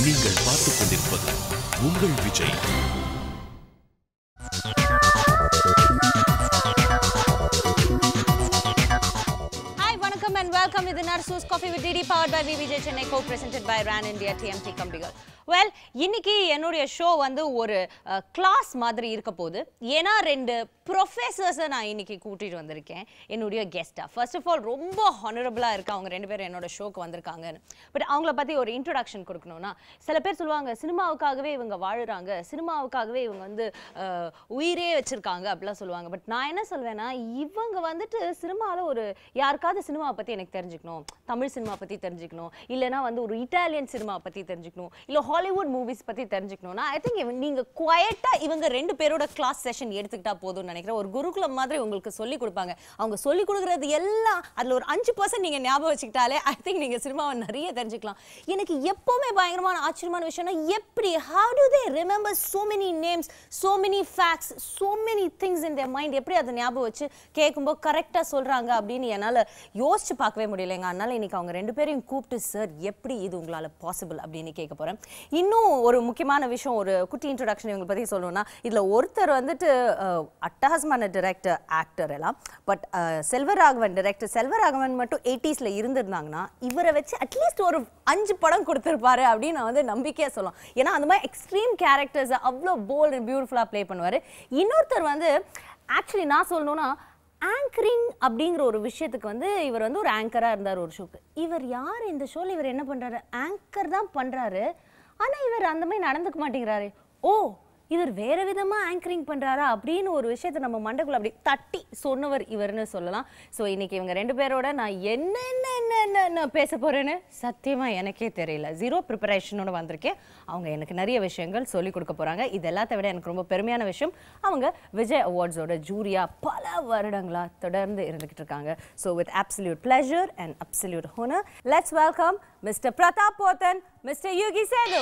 நீங்கள் பார்த்துக் கொண்டிருப்பது உங்கள் விஜய் ஹாய் வணக்கம் அண்ட் வெல்கம் இது நர்சூஸ் coffee with DD powered by VVJ Chennai co presented by Ron India TMT கம்பிகள் வெல் இன்னைக்கு என்னுடைய ஷோ வந்து ஒரு கிளாஸ் மாதிரி இருக்க போகுது ஏன்னா ரெண்டு ப்ரொஃபஸர்ஸை நான் இன்னைக்கு கூட்டிட்டு வந்திருக்கேன் என்னுடைய கெஸ்ட்டாக ஃபர்ஸ்ட் ஆஃப் ஆல் ரொம்ப ஹானரபுளாக இருக்கு அவங்க ரெண்டு பேரும் என்னோட ஷோக்கு வந்திருக்காங்கன்னு பட் அவங்கள பற்றி ஒரு இன்ட்ரொடக்ஷன் கொடுக்கணும்னா சில பேர் சொல்லுவாங்க சினிமாவுக்காகவே இவங்க வாழுறாங்க சினிமாவுக்காகவே இவங்க வந்து அஹ், உயிரே வச்சிருக்காங்க அப்படிலாம் சொல்லுவாங்க பட் நான் என்ன சொல்வேன்னா இவங்க வந்துட்டு சினிமாவில் ஒரு யாருக்காவது சினிமாவை பற்றி எனக்கு தெரிஞ்சுக்கணும் தமிழ் சினிமா பற்றி தெரிஞ்சுக்கணும் இல்லைனா வந்து ஒரு இட்டாலியன் சினிமா பற்றி தெரிஞ்சுக்கணும் இல்லை ஹாலிவுட் மூவிஸ் பற்றி தெரிஞ்சுக்கணும்னா ஐ திங்க் நீங்கள் குவைட்டாக இவங்க ரெண்டு பேரோட கிளாஸ் செஷன் எடுத்துக்கிட்டா போதும்னு நினைக்கிறேன் ஒரு குருகுலம் மாதிரி உங்களுக்கு சொல்லி கொடுப்பாங்க அவங்க சொல்லி கொடுக்குறது எல்லாம் அதில் ஒரு அஞ்சு பர்சன்ட் நீங்கள் ஞாபகம் வச்சுக்கிட்டாலே ஐ திங்க் நீங்கள் சினிமாவை நிறைய தெரிஞ்சுக்கலாம் எனக்கு எப்போவுமே பயங்கரமான ஆச்சரியமான விஷயம்னா எப்படி how to they remember so many names so many facts so many things in their mind எப்படி அதை ஞாபகம் வச்சு கேட்கும்போது கரெக்டாக சொல்கிறாங்க அப்படின்னு என்னால் யோசிச்சு பார்க்கவே முடியலைங்க அதனால இன்னைக்கு அவங்க ரெண்டு பேரையும் கூப்பிட்டு சார் எப்படி இது உங்களால் பாசிபிள் அப்படின்னு கேட்க போகிறேன் இன்னும் ஒரு முக்கியமான விஷயம் ஒரு குட்டி இன்ட்ரடக்ஷன் இவங்களை பற்றி சொல்லணும்னா இதில் ஒருத்தர் வந்துட்டு அஹ், அட்டகாசமான டிரெக்டர் ஆக்டர் எல்லாம் பட் செல்வராகவன் டிரெக்டர் செல்வராகவன் மட்டும் எயிட்டிஸில் இருந்திருந்தாங்கன்னா இவரை வச்சு அட்லீஸ்ட் ஒரு அஞ்சு படம் கொடுத்துருப்பாரு அப்படின்னு நான் வந்து நம்பிக்கையாக சொல்லலாம் ஏன்னா அந்த மாதிரி எக்ஸ்ட்ரீம் கேரக்டர்ஸை அவ்வளோ போல்ட் அண்ட் பியூட்டிஃபுல்லாக ப்ளே பண்ணுவார் இன்னொருத்தர் வந்து ஆக்சுவலி நான் சொல்லணும்னா ஆங்கரிங் அப்படிங்கிற ஒரு விஷயத்துக்கு வந்து இவர் வந்து ஒரு ஆங்கராக இருந்தார் ஒரு ஷோக்கு இவர் யார் இந்த ஷோவில் இவர் என்ன பண்ணுறாரு ஆங்கர் தான் பண்ணுறாரு ஆனால் இவர் அந்த மாதிரி நடந்துக்க மாட்டேங்கிறாரு ஓ இவர் வேற விதமாக ஆங்கரிங் பண்ணுறாரா அப்படின்னு ஒரு விஷயத்தை நம்ம மண்டக்குள்ள அப்படி தட்டி சொன்னவர் இவர்னு சொல்லலாம் ஸோ இன்னைக்கு இவங்க ரெண்டு பேரோட நான் என்ன என்ன என்ன என்ன என்ன பேச போகிறேன்னு சத்தியமாக எனக்கே தெரியல ஜீரோ ப்ரிப்பரேஷனோட வந்திருக்கேன் அவங்க எனக்கு நிறைய விஷயங்கள் சொல்லிக் கொடுக்க போகிறாங்க இது எல்லாத்த விட எனக்கு ரொம்ப பெருமையான விஷயம் அவங்க விஜய் அவார்ட்ஸோட ஜூரியா பல வருடங்களா தொடர்ந்து இருந்துகிட்டு இருக்காங்க so with absolute pleasure and absolute honour let's welcome mister Prathap Pothen mister Yogi Sethu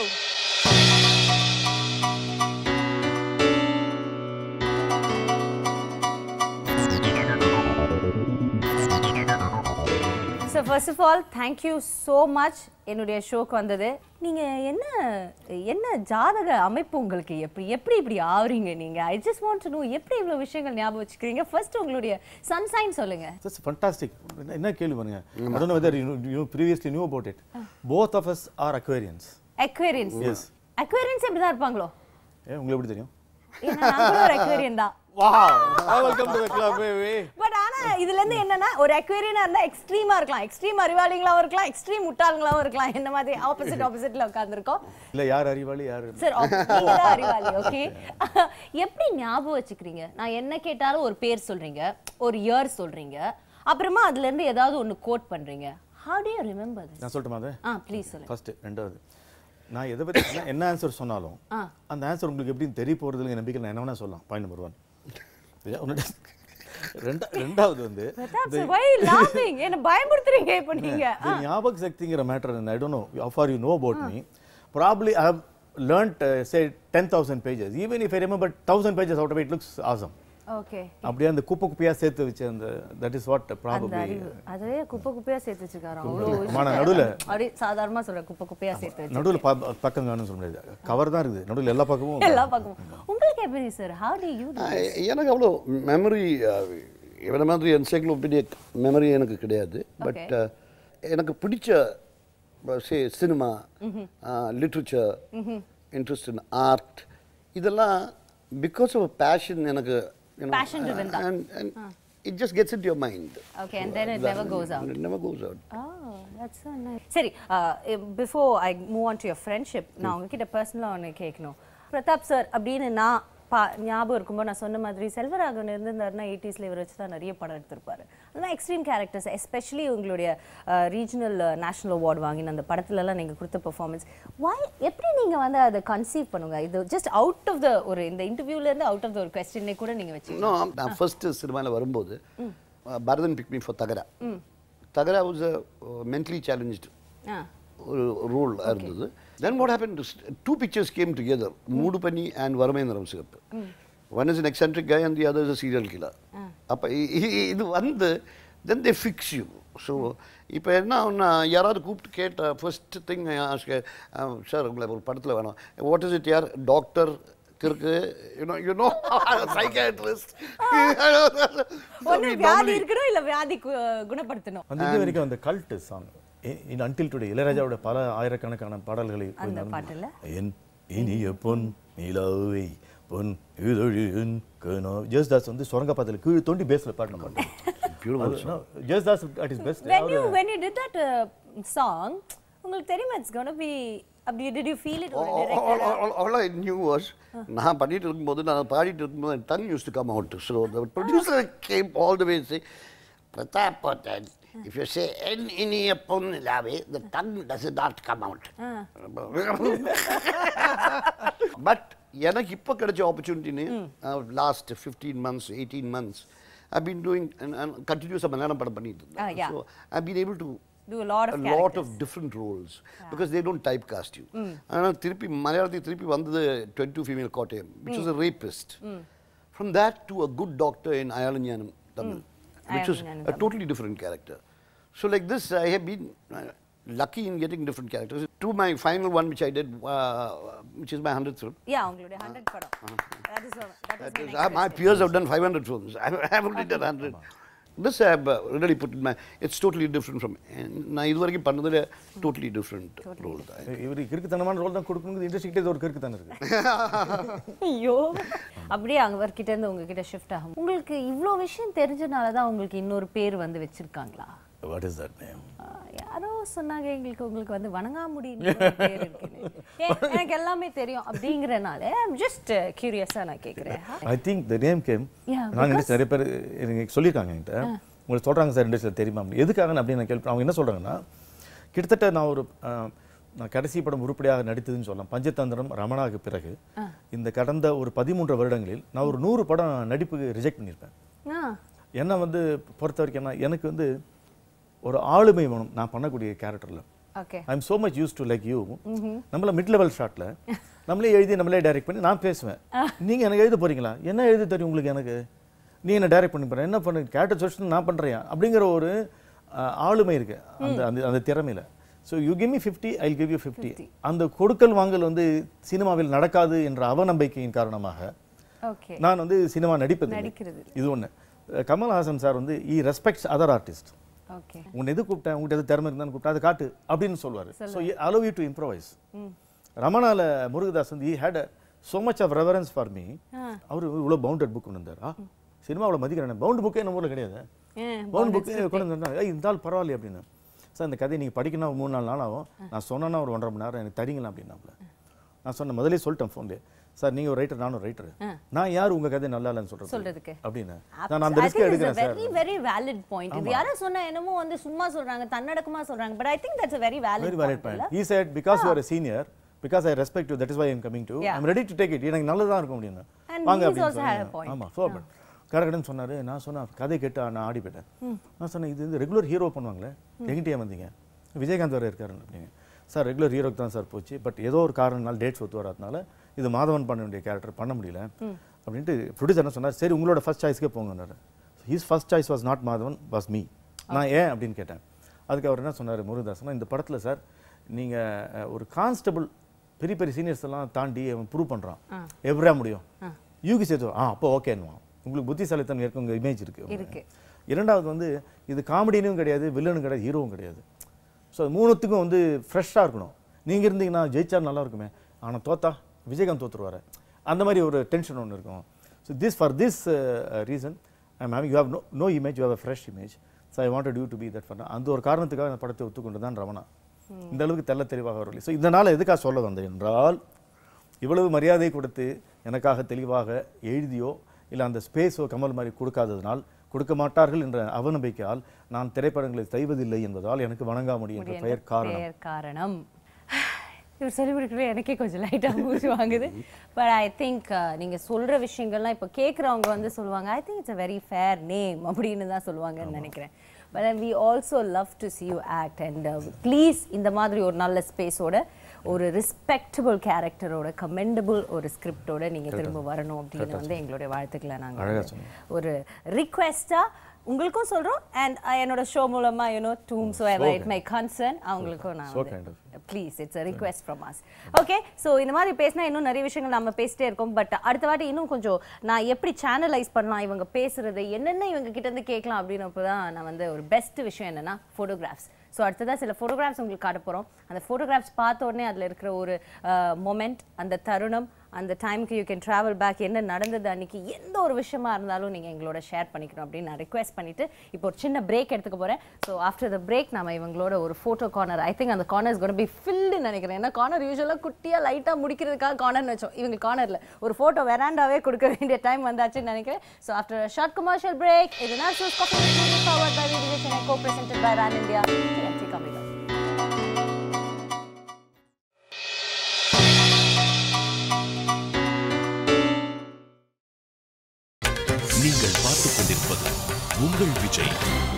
so first of all thank you so much என்னுடைய ஷோக்கு வந்தது நீங்கள் என்ன என்ன ஜாதக அமைப்பு உங்களுக்கு எப்படி எப்படி இப்படி ஆவறீங்க நீங்கள் I just want to know எப்படி இவ்வளோ விஷயங்கள் ஞாபகம் வச்சுக்கிறீங்க ஃபர்ஸ்ட் உங்களுடைய சன்சைன் சொல்லுங்க That's fantastic. என்ன கேள்வி பாருங்க I don't know whether you, know, you previously knew about it. Both of us are Aquarians. அக்வேரியன்ஸ் Yes. அக்வேரியன்ஸ் எப்படி தான் இருப்பாங்களோ ஏ உங்களுக்கு எப்படி தெரியும் ஏன்னா நாங்களும் ஒரு அக்வேரியன் தான் Wow! Welcome to the club, baby. But ஆனா இதுல இருந்து என்னன்னா ஒரு அக்வேரியனா இருந்தா எக்ஸ்ட்ரீமா இருக்கலாம் எக்ஸ்ட்ரீம் அறிவாளிகளாவும் இருக்கலாம் எக்ஸ்ட்ரீம் முட்டாளுங்களாவும் இருக்கலாம் என்ன மாதிரி ஆப்போசிட் ஆப்போசிட்ல உட்கார்ந்துருக்கோம் இல்ல யார் அறிவாளி யார் சார் நீங்க தான் அறிவாளி ஓகே எப்படி ஞாபகம் வச்சுக்கிறீங்க நான் என்ன கேட்டாலும் ஒரு பேர் சொல்றீங்க ஒரு இயர் சொல்றீங்க அப்புறமா அதுல இருந்து ஏதாவது ஒன்னு கோட் பண்றீங்க how do you remember this நான் சொல்லட்டுமா அது ஆ ப்ளீஸ் சொல்லுங்க ஃபர்ஸ்ட் ரெண்டாவது நான் எதை பத்தி என்ன- என்ன ஆன்சர் சொன்னாலும் ஆ. அந்த ஆன்சர் உங்களுக்கு எப்படின்னு தெரிய போறதுல நம்பிக்கை நான் என்ன வேணா சொல்லலாம் பாயிண்ட் நம்பர் ஒன் ரெண்டா ரெண்டாவது வந்து Prathap sir why you laughing என்ன பயமுறுத்துறீங்க இப்போ நீங்க இந்த ஞாபக சக்திங்கிற matter I don't know how far you know about me probably i have learnt uh, say 10000 pages even if i remember 1000 pages out of it, it looks awesome okay அப்படியே அந்த குப்பை குப்பையா சேர்த்து வச்ச அந்த தட் இஸ் வாட் அந்த probably அறிவு அதே குப்பை குப்பையா சேர்த்து வச்சிருக்காரு அவ்வளோ ஆனா நடுவுல அப்படி சாதாரணமா சொல்றேன் குப்பை குப்பையா சேர்த்து வச்சு நடுவுல ப- பக்கம் காணும் சொல்ல முடியாது கவர் தான் இருக்குது நடுவுல எல்லா பக்கமும் எல்லா பக்கமும் உங்களுக்கு எப்படி sir how do you do ஆஹ் எனக்கு அவ்வளோ மெமரி இவனை மாதிரி என்சைக்ளோபீடியா மெமரி எனக்கு கிடையாது பட் எனக்கு பிடிச்ச say cinema literature interest in art இதெல்லாம் பிகாஸ் ஆஃப் பேஷன் எனக்கு Passion driven தான். It just gets it your mind okay and then it never goes out It never goes out. Oh, that's so nice. சரி before I move on to your friendship நான் உங்ககிட்ட பர்சனலாக ஒன்று கேட்கணும் Pratap sir அப்படின்னு நான் பா ஞாபகம் இருக்கும்போது நான் சொன்ன மாதிரி செல்வராகவன் இருந்திருந்தாருன்னா எயிட்டிஸில் இவர் வச்சு தான் நிறைய படம் எடுத்திருப்பாரு அதெல்லாம் எக்ஸ்ட்ரீம் கேரக்டர்ஸ் எஸ்பெஷலி உங்களுடைய ரீஜனல் நேஷனல் அவார்டு வாங்கின அந்த படத்துலலாம் நீங்கள் கொடுத்த பெர்ஃபார்மன்ஸ் வாய் எப்படி நீங்கள் வந்து அதை கன்சீவ் பண்ணுங்க இது ஜஸ்ட் அவுட் ஆஃப் த ஒரு இந்த இன்டர்வியூலேருந்து அவுட் ஆஃப் த ஒரு கொஸ்டினே கூட நீங்கள் வச்சு No, நான் ஃபர்ஸ்ட் சினிமாவில் வரும்போது Bharathan pick me for Thakara Thakara was a mentally challenged ah ஒரு ரோல் இருந்தது then what happen two pictures came together மூடு பண்ணி அண்ட் வரமேந்திரம் சிவப்பு one is an eccentric guy and the other is a serial killer அப்போ இது வந்து then they fix you so இப்போ என்ன ஆகும்னா யாராவது கூப்பிட்டு கேட்ட ஃபர்ஸ்ட் திங் சார் உங்களை ஒரு படத்தில் வேணும் வாட் இஸ் இட் யார் டாக்டர் கிறுக்கு யூனோ யூனோ சைக்காட்ரிஸ்ட் ஒண்ணு வியாதி இருக்கணும் இல்ல வியாதி கு- குணப்படுத்தணும் அந்த இது வரைக்கும் அந்த cult song in until today இளையராஜாவோட பல ஆயிரக்கணக்கான பாடல்களை அந்த பாட்டுல? என் இனிய பொன் நிலவை பொன் இதழின் கனோ ஜெயஸ்தாஸ் வந்து சுரங்கப்பாதையில் கீழ் தோண்டி பேஸ்ல பாடின பாட்டு ஜெயஸ்தாஸ் at is best when you when you did that uh, song உங்களுக்கு தெரியுமா இட்ஸ் கோனா பி அப்படி did you feel it ஒரு director all I knew was நான் பண்ணிட்டு இருக்கும்போது நான் பாடிட்டு இருக்கும்போது என் tongue used to come out so the producer came all the way say Prathap பட்டன் இஃப் யூ சே என் இனிய பொண்ணு லாவே the tongue does not come out but எனக்கு இப்போ கிடைச்ச ஆப்பர்ச்சுனிட்டின்னு last fifteen months eighteen months I been doing கண்டினியூஸாக மலையாளம் படம் பண்ணிட்டு Ah, இருந்தேன் yeah. So I been able to do a lot of a lot of different roles because they don't typecast you. ஆனால் திருப்பி மலையாளத்துக்கு திருப்பி வந்தது twenty two female Kottayam which was a rapist. From that to a good doctor in Ayalanyanam Tamil, which was Ayalanyanam a totally different character. So like this, I have been uh, lucky in getting different characters. To my final one, which I did, uh, which is my 100th film. yeah உங்களுடைய 100 படம் that is what- that was That my is, next uh, my question. peers have done 500 films. I have only done 100. This I have uh, really put in my, it's totally different from, நான் இது வரைக்கும் பண்ணதில் totally different role தான் இவருக்கு கிறுக்குத்தனமான role தான் கொடுக்கணுங்கிறது இண்டஸ்ட்ரிக்கிட்டே ஒரு கிறுக்குத்தனம் இருக்கு ஐயோ அப்படியே அவர்கிட்ட இருந்து உங்ககிட்ட ஷிஃப்ட் ஆகும் உங்களுக்கு இவ்ளோ விஷயம் தெரிஞ்சனால தான் உங்களுக்கு இன்னொரு பேர் வந்து வச்சிருக்காங்களா வாட் இஸ் தட் நேம் ஆஹ் யாரோ சொன்னாங்க எங்களுக்கு உங்களுக்கு வந்து வணங்காமுடின்னு ஒரு பேர் இருக்குன்னு ஏன், எனக்கு எல்லாமே தெரியும் அப்படிங்கறனால ஜஸ்ட் கியூரியஸா நான் கேக்குறேன் I think the name came Yeah, நாங்கள் இண்டஸ்ட்ரி நிறைய பேர் எனக்கு சொல்லியிருக்காங்க என்கிட்ட உங்களுக்கு சொல்கிறாங்க சார் இண்டஸ்ட்ரியில் தெரியுமா அப்படின்னு. எதுக்காக அப்படின்னு நான் கேள்வி அவங்க என்ன சொல்கிறாங்கன்னா கிட்டத்தட்ட நான் ஒரு அஹ், நான் கடைசி படம் உருப்படியாக நடித்ததுன்னு சொல்லலாம் பஞ்சதந்திரம் ரமணாவுக்கு பிறகு இந்த கடந்த ஒரு பதிமூன்று வருடங்களில் நான் ஒரு நூறு படம் நடிப்புக்கு ரிஜெக்ட் பண்ணியிருப்பேன் ஆ என்ன வந்து பொறுத்த வரைக்கும் என்ன எனக்கு வந்து ஒரு ஆளுமை வேணும் நான் பண்ணக்கூடிய கேரக்டரில் okay I am so much used to like you நம்மள மிட் லெவல் ஷாட்டில் நம்மளே எழுதி நம்மளே டைரக்ட் பண்ணி நான் பேசுவேன் நீங்க எனக்கு எழுத போறீங்களா என்ன எழுத தெரியும் உங்களுக்கு எனக்கு நீ என்ன டைரக்ட் பண்ணி போற என்ன பண்ணு கேரக்டர் சொல்லிட்டு நான் பண்றேன் அப்படிங்கிற ஒரு அஹ், ஆளுமை இருக்கு அந்த அந்த அந்த திறமையில so you give me fifty I give you fifty அந்த கொடுக்கல் வாங்கல் வந்து சினிமாவில் நடக்காது என்ற அவநம்பிக்கையின் காரணமாக ஓகே நான் வந்து சினிமா நடிப்பது இல்லை. நடிக்கிறது இது ஒண்ணு அஹ், கமல்ஹாசன் சார் வந்து he respects other artist okay உன்னை எது கூப்பிட்டேன் உங்ககிட்ட எது திறமை இருந்தான்னு கூப்பிட்டா அதை காட்டு அப்படின்னு சொல்லுவார் so allow you to improvise ரமணால முருகதாஸ் வந்து he had so much of reverence for me அவர் இவ்வளோ பவுண்டட் புக் கொண்டு வந்தார் ஆ சினிமாவில் மதிக்கிறேன் பவுண்ட் புக்கே நம்ம ஊரில் கிடையாது பவுண்ட் புக்கு கொண்டு வந்தாங்க ஏய் இந்த ஆள் பரவாயில்லையே அப்படின்னு சார் இந்த கதையை நீங்கள் படிக்கணும் மூணு நாலு நாள் ஆகும் நான் சொன்னேன்னா ஒரு ஒன்றரை மணி நேரம் எனக்கு தரீங்களா அப்படின்னாப்புல நான் சொன்னேன் முதலே சொல்லிட்டேன் ஃபோன்லேயே சார் நீங்கள் ஒரு ரைட்டர் நானும் ரைட்டர் நான் யார் உங்கள் கதை நல்லா இல்லைன்னு சொல்கிறது சொல்றதுக்கு. அப்படின்னு நான் அந்த ரிஸ்க் எடுக்கிறேன் sir very very valid point இது யாரோ சொன்னா என்னமோ வந்து சும்மா சொல்றாங்க தன்னடக்கமா சொல்றாங்க but I think that's a very valid very valid point point. He said, because you are a senior, because I respect you, that is why I am coming to. Yeah. I'm ready to take it. எனக்கு நல்லதா இருக்கும் அப்படின்னு. And வாங்க he's அப்படின்னு also had a சொன்னேன். point. ஆமா, so but கடகடன்னு சொன்னாரு நான் சொன்னேன் கதை கேட்டு நான் ஆடி போயிட்டேன் நான் சொன்னேன் இது வந்து ரெகுலர் ஹீரோ பண்ணுவாங்களே எங்கிட்டே வந்தீங்க விஜயகாந்த் வேறு இருக்காரு அப்படின்னு சார் ரெகுலர் ஹீரோக்கு தான் சார் போச்சு பட் ஏதோ ஒரு காரணம்னால டேட்ஸ் ஒத்து வராதனால இது மாதவன் பண்ண வேண்டிய கேரக்டர் பண்ண முடியல அப்படின்ட்டு ப்ரொடியூசர் என்ன சொன்னார் சரி உங்களோட ஃபர்ஸ்ட் சாய்ஸ்க்கே போங்கன்னாரு his first choice was not Madhavan was me நான் ஏன் அப்படின்னு கேட்டேன் அதுக்கு அவர் என்ன சொன்னார் முருகதாசன் இந்த படத்தில் சார் நீங்கள் ஒரு கான்ஸ்டபிள் பெரிய பெரிய சீனியர்ஸ் எல்லாம் தாண்டி அவன் ப்ரூவ் பண்ணுறான் எவ்வளோ முடியும் யூகி சேது ஆ அப்போ ஓகேன்னுவான் உங்களுக்கு புத்திசாலித்தனம் ஏற்க உங்கள் இமேஜ் இருக்கு இருக்கு. இரண்டாவது வந்து இது காமெடினும் கிடையாது வில்லனும் கிடையாது ஹீரோவும் கிடையாது ஸோ மூணுத்துக்கும் வந்து ஃப்ரெஷ்ஷாக இருக்கணும் நீங்கள் இருந்தீங்கன்னா ஜெயிச்சா நல்லா இருக்குமே ஆனால் தோத்தா விஜயகாந்த் தோத்துருவாரு அந்த மாதிரி ஒரு டென்ஷன் ஒன்று இருக்கும் so this for this reason I'm having you have no no image you have a fresh image so I wanted you to be that பண்ண அந்த ஒரு காரணத்துக்காக அந்த படத்தை ஒத்துக்கொண்டு தான் ரமணா இந்த அளவுக்கு தெள்ள தெளிவாக வரவில்லை ஸோ இதனால் எதுக்காக சொல்ல வந்தேன் என்றால் இவ்வளவு மரியாதை கொடுத்து எனக்காக தெளிவாக எழுதியோ இல்லை அந்த ஸ்பேஸோ கமல் மாதிரி கொடுக்காததனால் கொடுக்க மாட்டார்கள் என்ற அவநம்பிக்கையால் நான் திரைப்படங்களை செய்வதில்லை என்பதால் எனக்கு வணங்காமுடி என்ற பெயர் காரணம் பெயர் காரணம் இவர் சொல்லி கொடுக்கவே எனக்கே கொஞ்சம் லைட்டாக மூச்சு வாங்குது பட் ஐ திங்க் நீங்க சொல்ற விஷயங்கள்லாம் இப்போ கேட்குறவங்க வந்து சொல்லுவாங்க I think it's a very fair name அப்படின்னு தான் சொல்லுவாங்கன்னு நினைக்கிறேன் but we also love to see you act and please இந்த மாதிரி ஒரு நல்ல ஸ்பேஸோட ஒரு ரெஸ்பெக்டபிள் கேரக்டரோட கமெண்டபிள் ஒரு ஸ்கிரிப்டோட நீங்க திரும்ப வரணும் அப்படின்னு வந்து எங்களுடைய வாழ்த்துக்களை அழகா நாங்கள் சொன்னீங்க. ஒரு ரிக்வெஸ்டா உங்களுக்கும் சொல்றோம் அண்ட் என்னோட ஷோ மூலமா யூனோ டூம் ஸோ இட் மை கன்சர்ன் அவங்களுக்கும் So நான் kind of. Please it's request from us okay so இந்த மாதிரி பேசினா இன்னும் நிறைய விஷயங்கள் நம்ம பேசிட்டே இருக்கோம் பட் அடுத்த வாட்டி இன்னும் கொஞ்சம் நான் எப்படி சேனலைஸ் பண்ணலாம் இவங்க பேசுறது என்னென்ன இவங்க கிட்ட இருந்து கேட்கலாம் அப்படின்னப்போ தான் நான் வந்து ஒரு பெஸ்ட் விஷயம் என்னன்னா ஃபோட்டோகிராஃப்ஸ் ஸோ அடுத்ததாக சில ஃபோட்டோகிராஃப்ஸ் உங்களுக்கு காட்ட போகிறோம் அந்த ஃபோட்டோகிராஃப்ஸ் பார்த்த உடனே அதில் இருக்கிற ஒரு மொமெண்ட் அந்த தருணம் அந்த டைமுக்கு யூ கேன் ட்ராவல் பேக் என்ன நடந்தது அன்னைக்கு எந்த ஒரு விஷயமா இருந்தாலும் நீங்கள் எங்களோட ஷேர் பண்ணிக்கணும் அப்படின்னு நான் ரிக்வெஸ்ட் பண்ணிட்டு இப்போ ஒரு சின்ன பிரேக் எடுத்துக்க போகிறேன் ஸோ ஆஃப்டர் த பிரேக் நம்ம இவங்களோட ஒரு ஃபோட்டோ கார்னர் ஐ திங்க் அந்த கார்னர் இஸ் பி ஃபில்டு நினைக்கிறேன் ஏன்னா கார்னர் யூஸ்வலாக குட்டியாக லைட்டாக முடிக்கிறதுக்காக கார்னர்னு வச்சோம் இவங்க கார்னரில் ஒரு ஃபோட்டோ வெராண்டாவே கொடுக்க வேண்டிய டைம் வந்தாச்சுன்னு நினைக்கிறேன் so after short commercial break இது Narsu's coffee powered by Vijay Chennai co presented by Ron India TMC கம்பிகள் நீங்கள் பார்த்துக் கொண்டிருப்பது உங்கள் விஜய்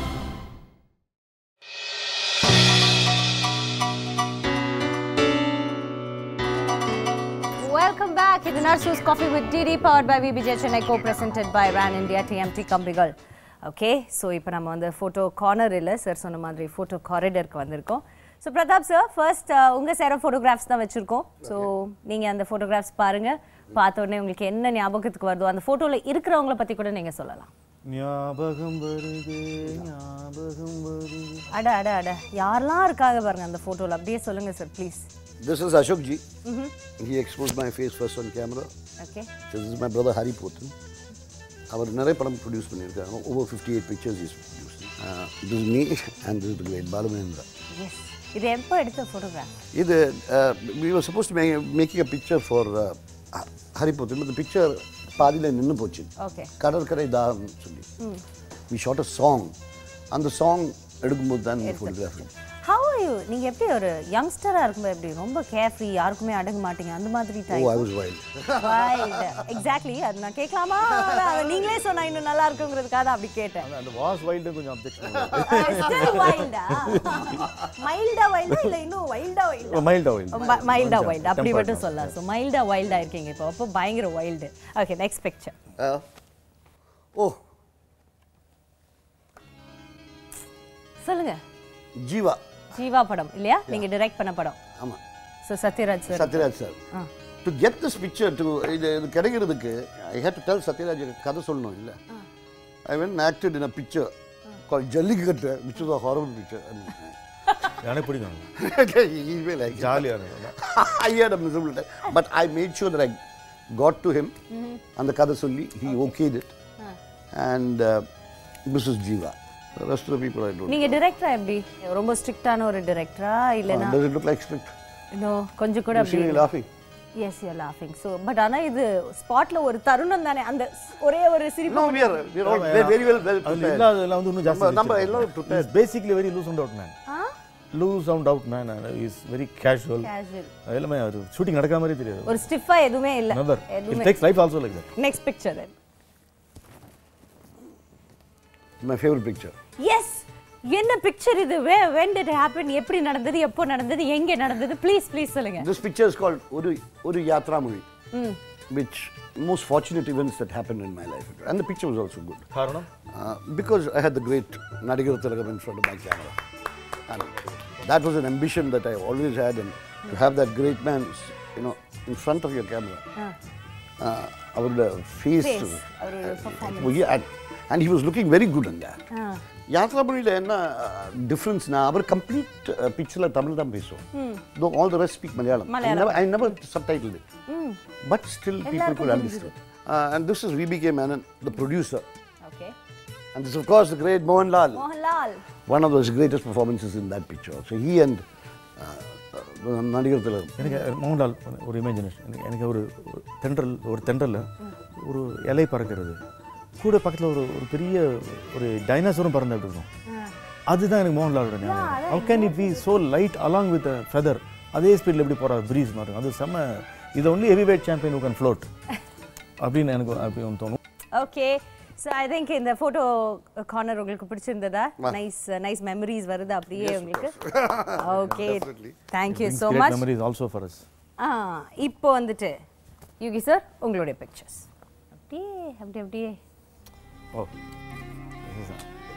Welcome back. இது நர்சூஸ் coffee with DD powered by VBJ Chennai co presented by Ron India TMT கம்பிகள் ஓகே ஸோ இப்போ நம்ம வந்து ஃபோட்டோ கார்னர் இல்லை சார் சொன்ன மாதிரி ஃபோட்டோ காரிடருக்கு வந்திருக்கோம் ஸோ பிரதாப் சார் ஃபர்ஸ்ட் உங்கள் சேர ஃபோட்டோகிராஃப்ஸ் தான் வச்சுருக்கோம் ஸோ நீங்கள் அந்த ஃபோட்டோகிராஃப்ஸ் பாருங்கள் பார்த்த உடனே உங்களுக்கு என்ன ஞாபகத்துக்கு வருதோ அந்த ஃபோட்டோவில் இருக்கிறவங்கள பற்றி கூட நீங்கள் சொல்லலாம் ஞாபகம் வருது ஞாபகம் வருது அட அட அட யாரெல்லாம் இருக்காங்க பாருங்க அந்த ஃபோட்டோவில் அப்படியே சொல்லுங்கள் sir please This is Ashok ji. He exposed my face first on camera. Okay This is my brother Hari Potan. அவர் நிறைய படம் ப்ரொடியூஸ் பண்ணியிருக்காங்க over fifty eight pictures is produce this me and this great Balu Mahendra yes இது எப்போ எடுத்த photograph இது we was suppose to making a picture for Hari Pothan இந்த picture பாதியில் நின்று போச்சு ஓகே கடற்கரை தாகம்னு சொல்லி வி ஷார்ட் அ சாங் அந்த சாங் எடுக்கும்போது தான் ஃபோட்டோகிராஃபி ஹவ் ஆர் யூ நீங்க எப்படி ஒரு யங்ஸ்டரா இருக்கும்போது எப்படி ரொம்ப கேர்ஃப்ரீ யாருக்குமே அடங்க மாட்டீங்க அந்த மாதிரி ஓ type I was wild wild exactly அது நான் கேட்கலாமா அதை நீங்களே சொன்னா இன்னும் நல்லா இருக்குங்கிறதுக்காக தான் அப்படி கேட்டேன் அந்த- அந்த வாஸ் வைல்டு கொஞ்சம் அப்ஜெக்ஷன் வைல்டா மைல்டா வைல்டா இல்ல இன்னும் வைல்டா வைல்டா மைல்டா வைல்டு மைல்டா வைல்டு அப்படி மட்டும் சொல்லலாம் ஸோ மைல்டா வைல்டா இருக்கீங்க இப்போ அப்போ பயங்கர வைல்டு ஓகே நெக்ஸ்ட் பிக்சர் ஓ சொல்லுங்க ஜீவா ஜீவா படம் இல்லையா நீங்க டைரக்ட் பண்ண படம் ஆமாம் so Sathyaraj sir Sathyaraj sir to get this picture to இது இது கிடைக்கிறதுக்கு I had to tell Sathyaraj கதை சொல்லணும் இல்லை I when acted in a picture call Jallikattu which is a horrible picture எனக்கு பிடிக்கும் ஈவே லைக் ஜாலியாக இருக்கும் I had a miserable time. But I made sure that I got to him and the kada solli, he okayed it. And uh, Mrs. Jiva. The rest of the people I don't நீங்க டிரெக்டரா எப்படி ரொம்ப ஸ்ட்ரிக்டான ஒரு டிரெக்டரா இல்லனா know. Does it look like strict? இன்னும் கொஞ்சம் கூட You அப்படி see me laughing? Yes you லாஃபிங் ஸோ பட் ஆனா இது ஸ்பாட்ல ஒரு தருணம் தானே அந்த ஸ்- ஒரே ஒரு சிரிப்பு No, we are, we are all very, very well, well அதில் prepared. இல்லாததெல்லாம் வந்து இன்னும் நம்ம- நம்ம ஜாஸ்தி எல்லாரும் prepared. Basically very loose out out man loose out out man is very casual casual எல்லாமே அவர் ஷூட்டிங் நடக்காத மாதிரி தெரியாது ஒரு ஸ்டிஃபா எதுவுமே இல்ல நெவர் இட் எதுவுமே takes life also like that next picture then My favorite picture. Yes என்ன பிக்சர் இது way when did it happen எப்படி நடந்தது எப்போ நடந்தது எங்க நடந்தது ப்ளீஸ் ப்ளீஸ் சொல்லுங்க This picture is called Uru, Uru Yatra movie, which most fortunate events that happened in my life. And the picture was also good. காரணம் Uh, because I had the great Nadigar Tilakam in front of my camera. And that was an ambition that I always had, and to have that great man, you know, in front of your camera. Uh, அவரோட face Face, அவரோட performance. And he was looking very good and Yathra மொழியில் என்ன டிஃப்ரென்ஸ்னா அவர் complete பிக்சரில் தமிழ் தான் பேசுவோம் though all the rest speak Malayalam Malayalam. I never subtitle it but still people good understand and this is V BK Menon the producer okay And this, of course, the great Mohan Lal. Mohanlal One of those greatest performances in that picture. So he and uh, Nadigar Tilakam. எனக்கு மோகன்லால் ஒரு imagination எனக்கு எனக்கு ஒரு ஒரு தென்றல் ஒரு தென்றலில் ஒரு இலை பறக்கிறது கூட பக்கத்தில் ஒரு ஒரு பெரிய ஒரு டைனாசரும் பறந்து அப்படி இருக்கும் அதுதான் எனக்கு மோகன்லாலோட ஞாபகம் how can it be so light along with feather அதே ஸ்பீடில் எப்படி போகிற ப்ரீஸ் மாதிரி இருக்கும். அது செம்ம இது only heavy weight champion who can float அப்படின்னு எனக்கு அப்படி ஒன்று தோணும் ஓகே ஸோ ஐ திங்க் இந்த ஃபோட்டோ கார்னர் உங்களுக்கு பிடிச்சிருந்ததா நைஸ் நைஸ் மெமரிஸ் வருது அப்படியே உங்களுக்கு okay thank you so much memories also for us ah இப்போ வந்துட்டு யுகி சார் உங்களுடைய பிக்சர்ஸ் அப்படியே அப்படி அப்படியே ஓ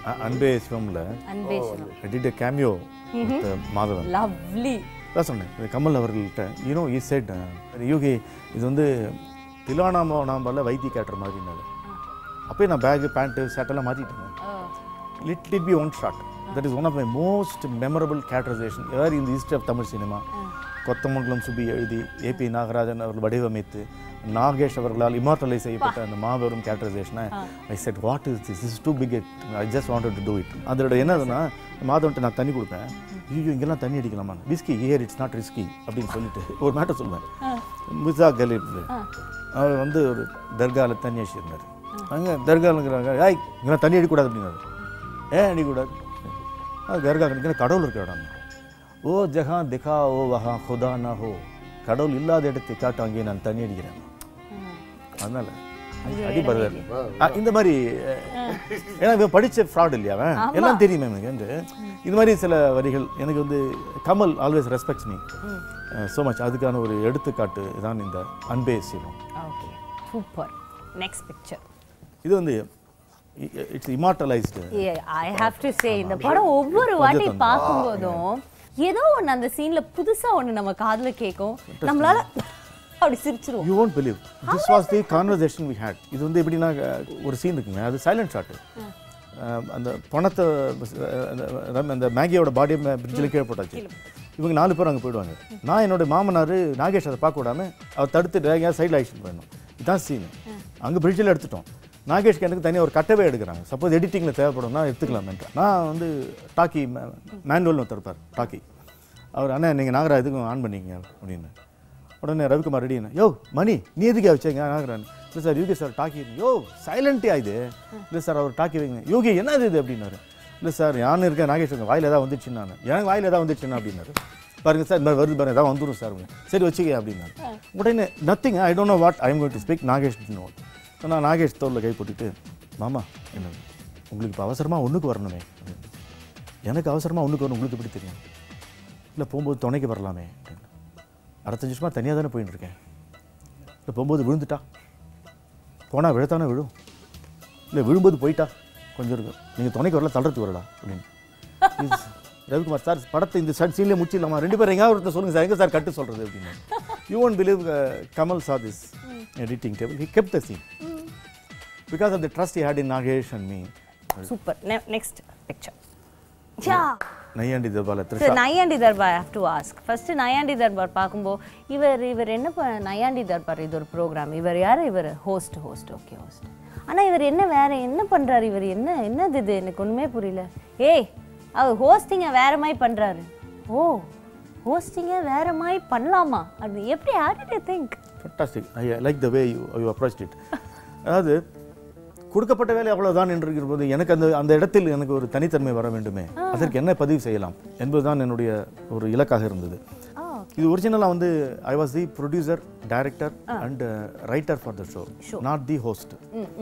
அன்பே சிவம்ல Anbe Sivam I did a cameo with uh, Madhavan lovely அதான் சொன்னேன் இது கமல் அவர்கள்ட்ட யூனோ ஈ செட் யோகி இது வந்து திலானாமோ நாம்பல வைத்திய கேட்டுற மாதிரினால அப்பயே நான் பேகு பேண்ட்டு சட்டெல்லாம் மாற்றிட்டேன் லிட் லிட் பி one shot that is one of my most memorable characterisation எதாவது இந்த history of Tamil cinema Kothamangalam Subbu எழுதி ஏபி நாகராஜன் அவர்கள் வடிவமைத்து நாகேஷ் அவர்களால் இமார்டலைஸ் செய்யப்பட்ட அந்த மாபெரும் கேரக்டரைசேஷனை I said what is this is to pick it I just wanted to do it அதோட என்னதுன்னா மாதவன்ட்டு நான் தண்ணி கொடுப்பேன் ஐயோ இங்கெல்லாம் தண்ணி அடிக்கலாமா whisky here it's not risky அப்படின்னு சொல்லிட்டு ஒரு மேட்டர் சொல்லுவேன் மிர்சா கலீப் அவர் வந்து ஒரு தர்காவில் தண்ணி அடிச்சிருந்தார் அங்கே தர்காலுங்கிறாங்க ஏய் இங்கெல்லாம் தண்ணி அடிக்கக்கூடாது அப்படின்னாரு ஏன் அடிக்கக்கூடாது அது தர்கா கணிக்கிற கடவுள் இருக்கிற இடம் ஓ ஜஹான் திகா ஓ வஹா ஹுதா நா ஹோ கடவுள் இல்லாத இடத்தை காட்டு அங்கே நான் தண்ணி அடிக்கிறேன் அதனால அடி பரதர் இந்த மாதிரி அஹ், ஏன்னா இவன் படிச்ச ஃப்ராட் இல்லையா அவன் எல்லாம் தெரியுமே எனக்கு என்று இது மாதிரி சில வரிகள் எனக்கு வந்து Kamal always respects me so much அதுக்கான ஒரு எடுத்துக்காட்டு தான் இந்த Anbe Sivam okay super next picture இது வந்து it's immortalised I have to say இந்த படம் ஒவ்வொரு வாட்டி பார்க்கும்போதும் ஏதோ ஒன்று அந்த சீன்ல புதுசா ஒன்று நம்ம காதுல கேட்கும் நம்மளால அப்படி சிரிச்சிருவோம் you won't believe this was the conversation we had இது வந்து எப்படின்னா அஹ், ஒரு சீன் இருக்குங்க அது சைலண்ட் ஷாட்டு அந்த பணத்தை அஹ், அந்த ரம்- அந்த மேகியோட பாடியை பிரிட்ஜில் கீழே போட்டாச்சு இவங்க நாலு பேர் அங்கே போயிடுவாங்க நான் என்னோட மாமனார் நாகேஷ் அதை பார்க்க விடாம அவர் தடுத்துட்டு எங்கேயாவது சைடில் ஆக்ஷன் பண்ணணும் இதுதான் சீன் அங்கே பிரிட்ஜில் எடுத்துட்டோம் நாகேஷ்க்கு எனக்கு தனியாக ஒரு கட்டவே எடுக்கிறாங்க சப்போஸ் எடிட்டிங்கில் தேவைப்படும்னா எடுத்துக்கலாமேன்ற நான் வந்து டாக்கி மேனுவல்னு ஒருத்தர் இருப்பார் டாக்கி அவர் அண்ணா நீங்கள் நாகரா எதுக்கும் ஆன் பண்ணிக்கங்க அப்படின்னு உடனே ரவிக்குமார் ரெடி யோ மணி நீ எதுக்கே வச்சேங்க ஆகிறான் இல்லை சார் யோகி சார் டாக்கி யோ சைலண்ட்டே இது இல்லை சார் அவர் டாக்கி வைங்க யோகி என்னது இது அப்படின்னாரு இல்லை சார் யானு இருக்கேன் நாகேஷ் இருக்கேன் வாயில் ஏதாவது வந்துச்சு நான் எனக்கு வாயில் ஏதாவது வந்துச்சுன்னா அப்படின்னாரு பாருங்க சார் இந்த மாதிரி வருது பாருங்க ஏதாவது வந்துடும் சார் அப்படின்னு. சரி வச்சுக்க அப்படின்னாரு உடனே nothing I don't know what I am going to speak Nagesh no நான் நாகேஷ் தோளில் கை போட்டுட்டு மாமா என்ன உங்களுக்கு இப்போ அவசரமாக ஒன்றுக்கு வரணுமே அப்படின்னு. எனக்கு அவசரமாக ஒன்றுக்கு வரணும் உங்களுக்கு எப்படி தெரியும் இல்லை போகும்போது துணைக்கு வரலாமே அப்படின்னு அறுபத்தஞ்சு வருஷமாக தனியாக தானே போயின்னு இருக்கேன் இல்லை போகும்போது விழுந்துட்டா போனால் விழத்தானே விழும் இல்லை விழும்போது போயிட்டா கொஞ்சம் இருக்கும் நீங்கள் துணைக்கு வரல தள்ளுறதுக்கு வரலாம் அப்படின்னு இது ரவிக்குமார் சார் படத்தை இந்த சட் சீன்லேயே முடிச்சிடலாமா ரெண்டு பேரும் எங்கேயாவது ஒருத்தர் சொல்லுங்கள் சார் எங்கே சார் கட்டு சொல்கிறது அப்படின்னு you won't believe Kamal saw this editing table he kept the scene because of the trust he had in Nagesh and me super next picture yeah Naiyandi தபால சரி Trisha Naiyandi Darbar have to ask first Naiyandi Darbar பார்க்கும்போது இவர் இவர் என்ன ப நையாண்டி தர்பார் இது ஒரு ப்ரோக்ராம் இவர் யார் இவர் ஹோஸ்ட் ஹோஸ்ட் ஓகே ஹோஸ்ட் ஆனால் இவர் என்ன வேற என்ன பண்ணுறாரு இவர் என்ன என்னது இது எனக்கு ஒன்றுமே புரியல ஏய் அவர் ஹோஸ்டிங்கை வேற மாதிரி பண்ணுறாரு ஓ ஹோஸ்டிங்கை வேற மாதிரி பண்ணலாமா அது எப்படி how did you think fantastic I like the way you you approach it அதாவது கொடுக்கப்பட்ட வேலை அவ்வளவுதான் என்று இருக்கிற போது எனக்கு அந்த அந்த இடத்தில் எனக்கு ஒரு தனித்தன்மை வர வேண்டுமே அதற்கு என்ன பதிவு செய்யலாம் என்பதுதான் என்னுடைய ஒரு இலக்காக இருந்தது இது ஒரிஜினலாக வந்து I was the producer director and writer for the show not the host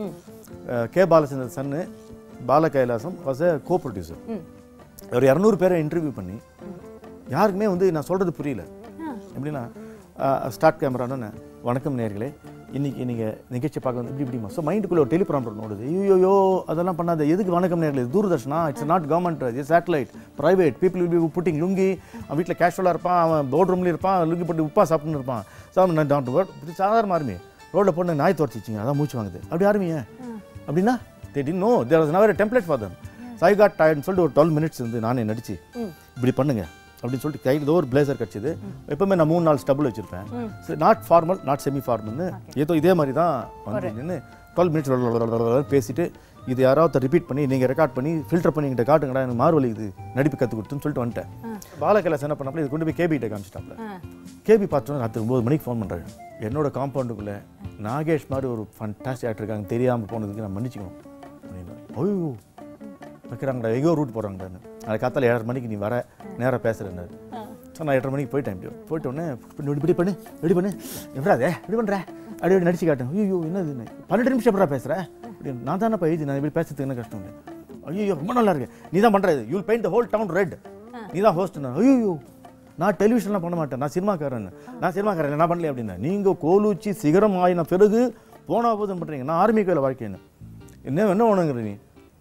K Balachander சன்னு Bala Kailasam was a co producer ஒரு இரநூறு பேரை இன்டர்வியூ பண்ணி யாருக்குமே வந்து நான் சொல்கிறது புரியல எப்படின்னா ஸ்டார்ட் கேமரான்னு வணக்கம் நேர்களே இன்னைக்கு நீங்கள் நிகழ்ச்சி பார்க்க வந்து இப்படி இப்படிமா ஸோ மைண்டுக்குள்ளே ஒரு டெலிபிராம்பர் ஓடுது ஐயோயோ அதெல்லாம் பண்ணாத எதுக்கு வணக்கம் நேர்களே இது தூர்தர்ஷனா இட்ஸ் நாட் கவர்மெண்ட் இது satellite private people will be putting lungi அவன் வீட்டில் கேஷுவலாக இருப்பான் அவன் போர்ட் ரூம்லேயும் இருப்பான் லுங்கி போட்டு உப்பா சாப்பிட்டுன்னு இருப்பான் சார் நான் டாக்டர் வேர்ட் இப்படி சாதாரண ஆர்மி ரோட்டில் போட்டு நாய் துரச்சிச்சிங்க அதான் மூச்சு வாங்குது அப்படி ஆர்மியே அப்படின்னா தே டி know there was never template for them I got டயர்ட்னு சொல்லிட்டு ஒரு டுவெல் மினிட்ஸ் வந்து நானே நடிச்சு இப்படி பண்ணுங்க அப்படின்னு சொல்லிட்டு கையில் ஏதோ ஒரு பிளேசர் கிடச்சிது எப்பவுமே நான் மூணு நாள் ஸ்டபுள் வச்சிருப்பேன் நாட் ஃபார்மல் நாட் செமி ஃபார்மல்னு ஏதோ இதே மாதிரி தான் வந்து நின்று டுவெல் மினிட்ஸ் பேசிட்டு இது யாராவது ரிப்பீட் பண்ணி நீங்கள் ரெக்கார்ட் பண்ணி ஃபில்டர் பண்ணி எங்கிட்ட காட்டுங்கடா எனக்கு மார்வலி இது நடிப்பு கற்றுக் கொடுத்துன்னு சொல்லிட்டு வந்துட்டேன் பாலக்கலாஸ் என்ன பண்ணப்பல இது கொண்டு போய் கேபிகிட்ட காமிச்சிட்டாப்ல கேபி பார்த்தோன்னா ராத்திரி ஒம்பது மணிக்கு ஃபோன் பண்ணுறாரு என்னோட காம்பவுண்டுக்குள்ளே நாகேஷ் மாதிரி ஒரு ஃபண்டாஸ்டிக் ஆக்டர் இருக்காங்க தெரியாமல் போனதுக்கு நான் மன்னிச்சுக்கணும் அப்படின்னு ஐயோ வைக்கிறாங்கடா எங்கேயோ ரூட் போகிறாங்கடான்னு அது காத்தால ஏழரை மணிக்கு நீ வர நேராக பேசுகிறேன்னாரு ஸோ நான் எட்டரை மணிக்கு போயிட்டேன் இப்படி போயிட்ட உடனே இப்படி இப்படி பண்ணு இப்படி பண்ணு எப்படாதே இப்படி பண்ணுற அப்படி அப்படி நடிச்சு காட்டேன் ஐயோ என்னது இது? பன்னெண்டு நிமிஷம் எப்படா பேசுகிறேன் அப்படி நான் தானே எழுதி நான் இப்படி பேசுறதுக்கு என்ன கஷ்டம் ஐயோ ரொம்ப நல்லா இருக்கு நீ தான் பண்ணுறது you'll paint the whole town red நீ தான் ஹோஸ்ட் ஐயோ நான் டெலிவிஷன்லாம் பண்ண மாட்டேன் நான் சினிமாக்காரன் நான் சினிமாக்காரன் நான் பண்ணல அப்படின்னா நீங்கள் கோலூச்சி சிகரம் ஆயின பிறகு போனா போதும் பண்ணுறீங்க நான் ஆர்மி கோயில் வாழ்க்கைன்னு என்ன என்ன வேணுங்கிற நீ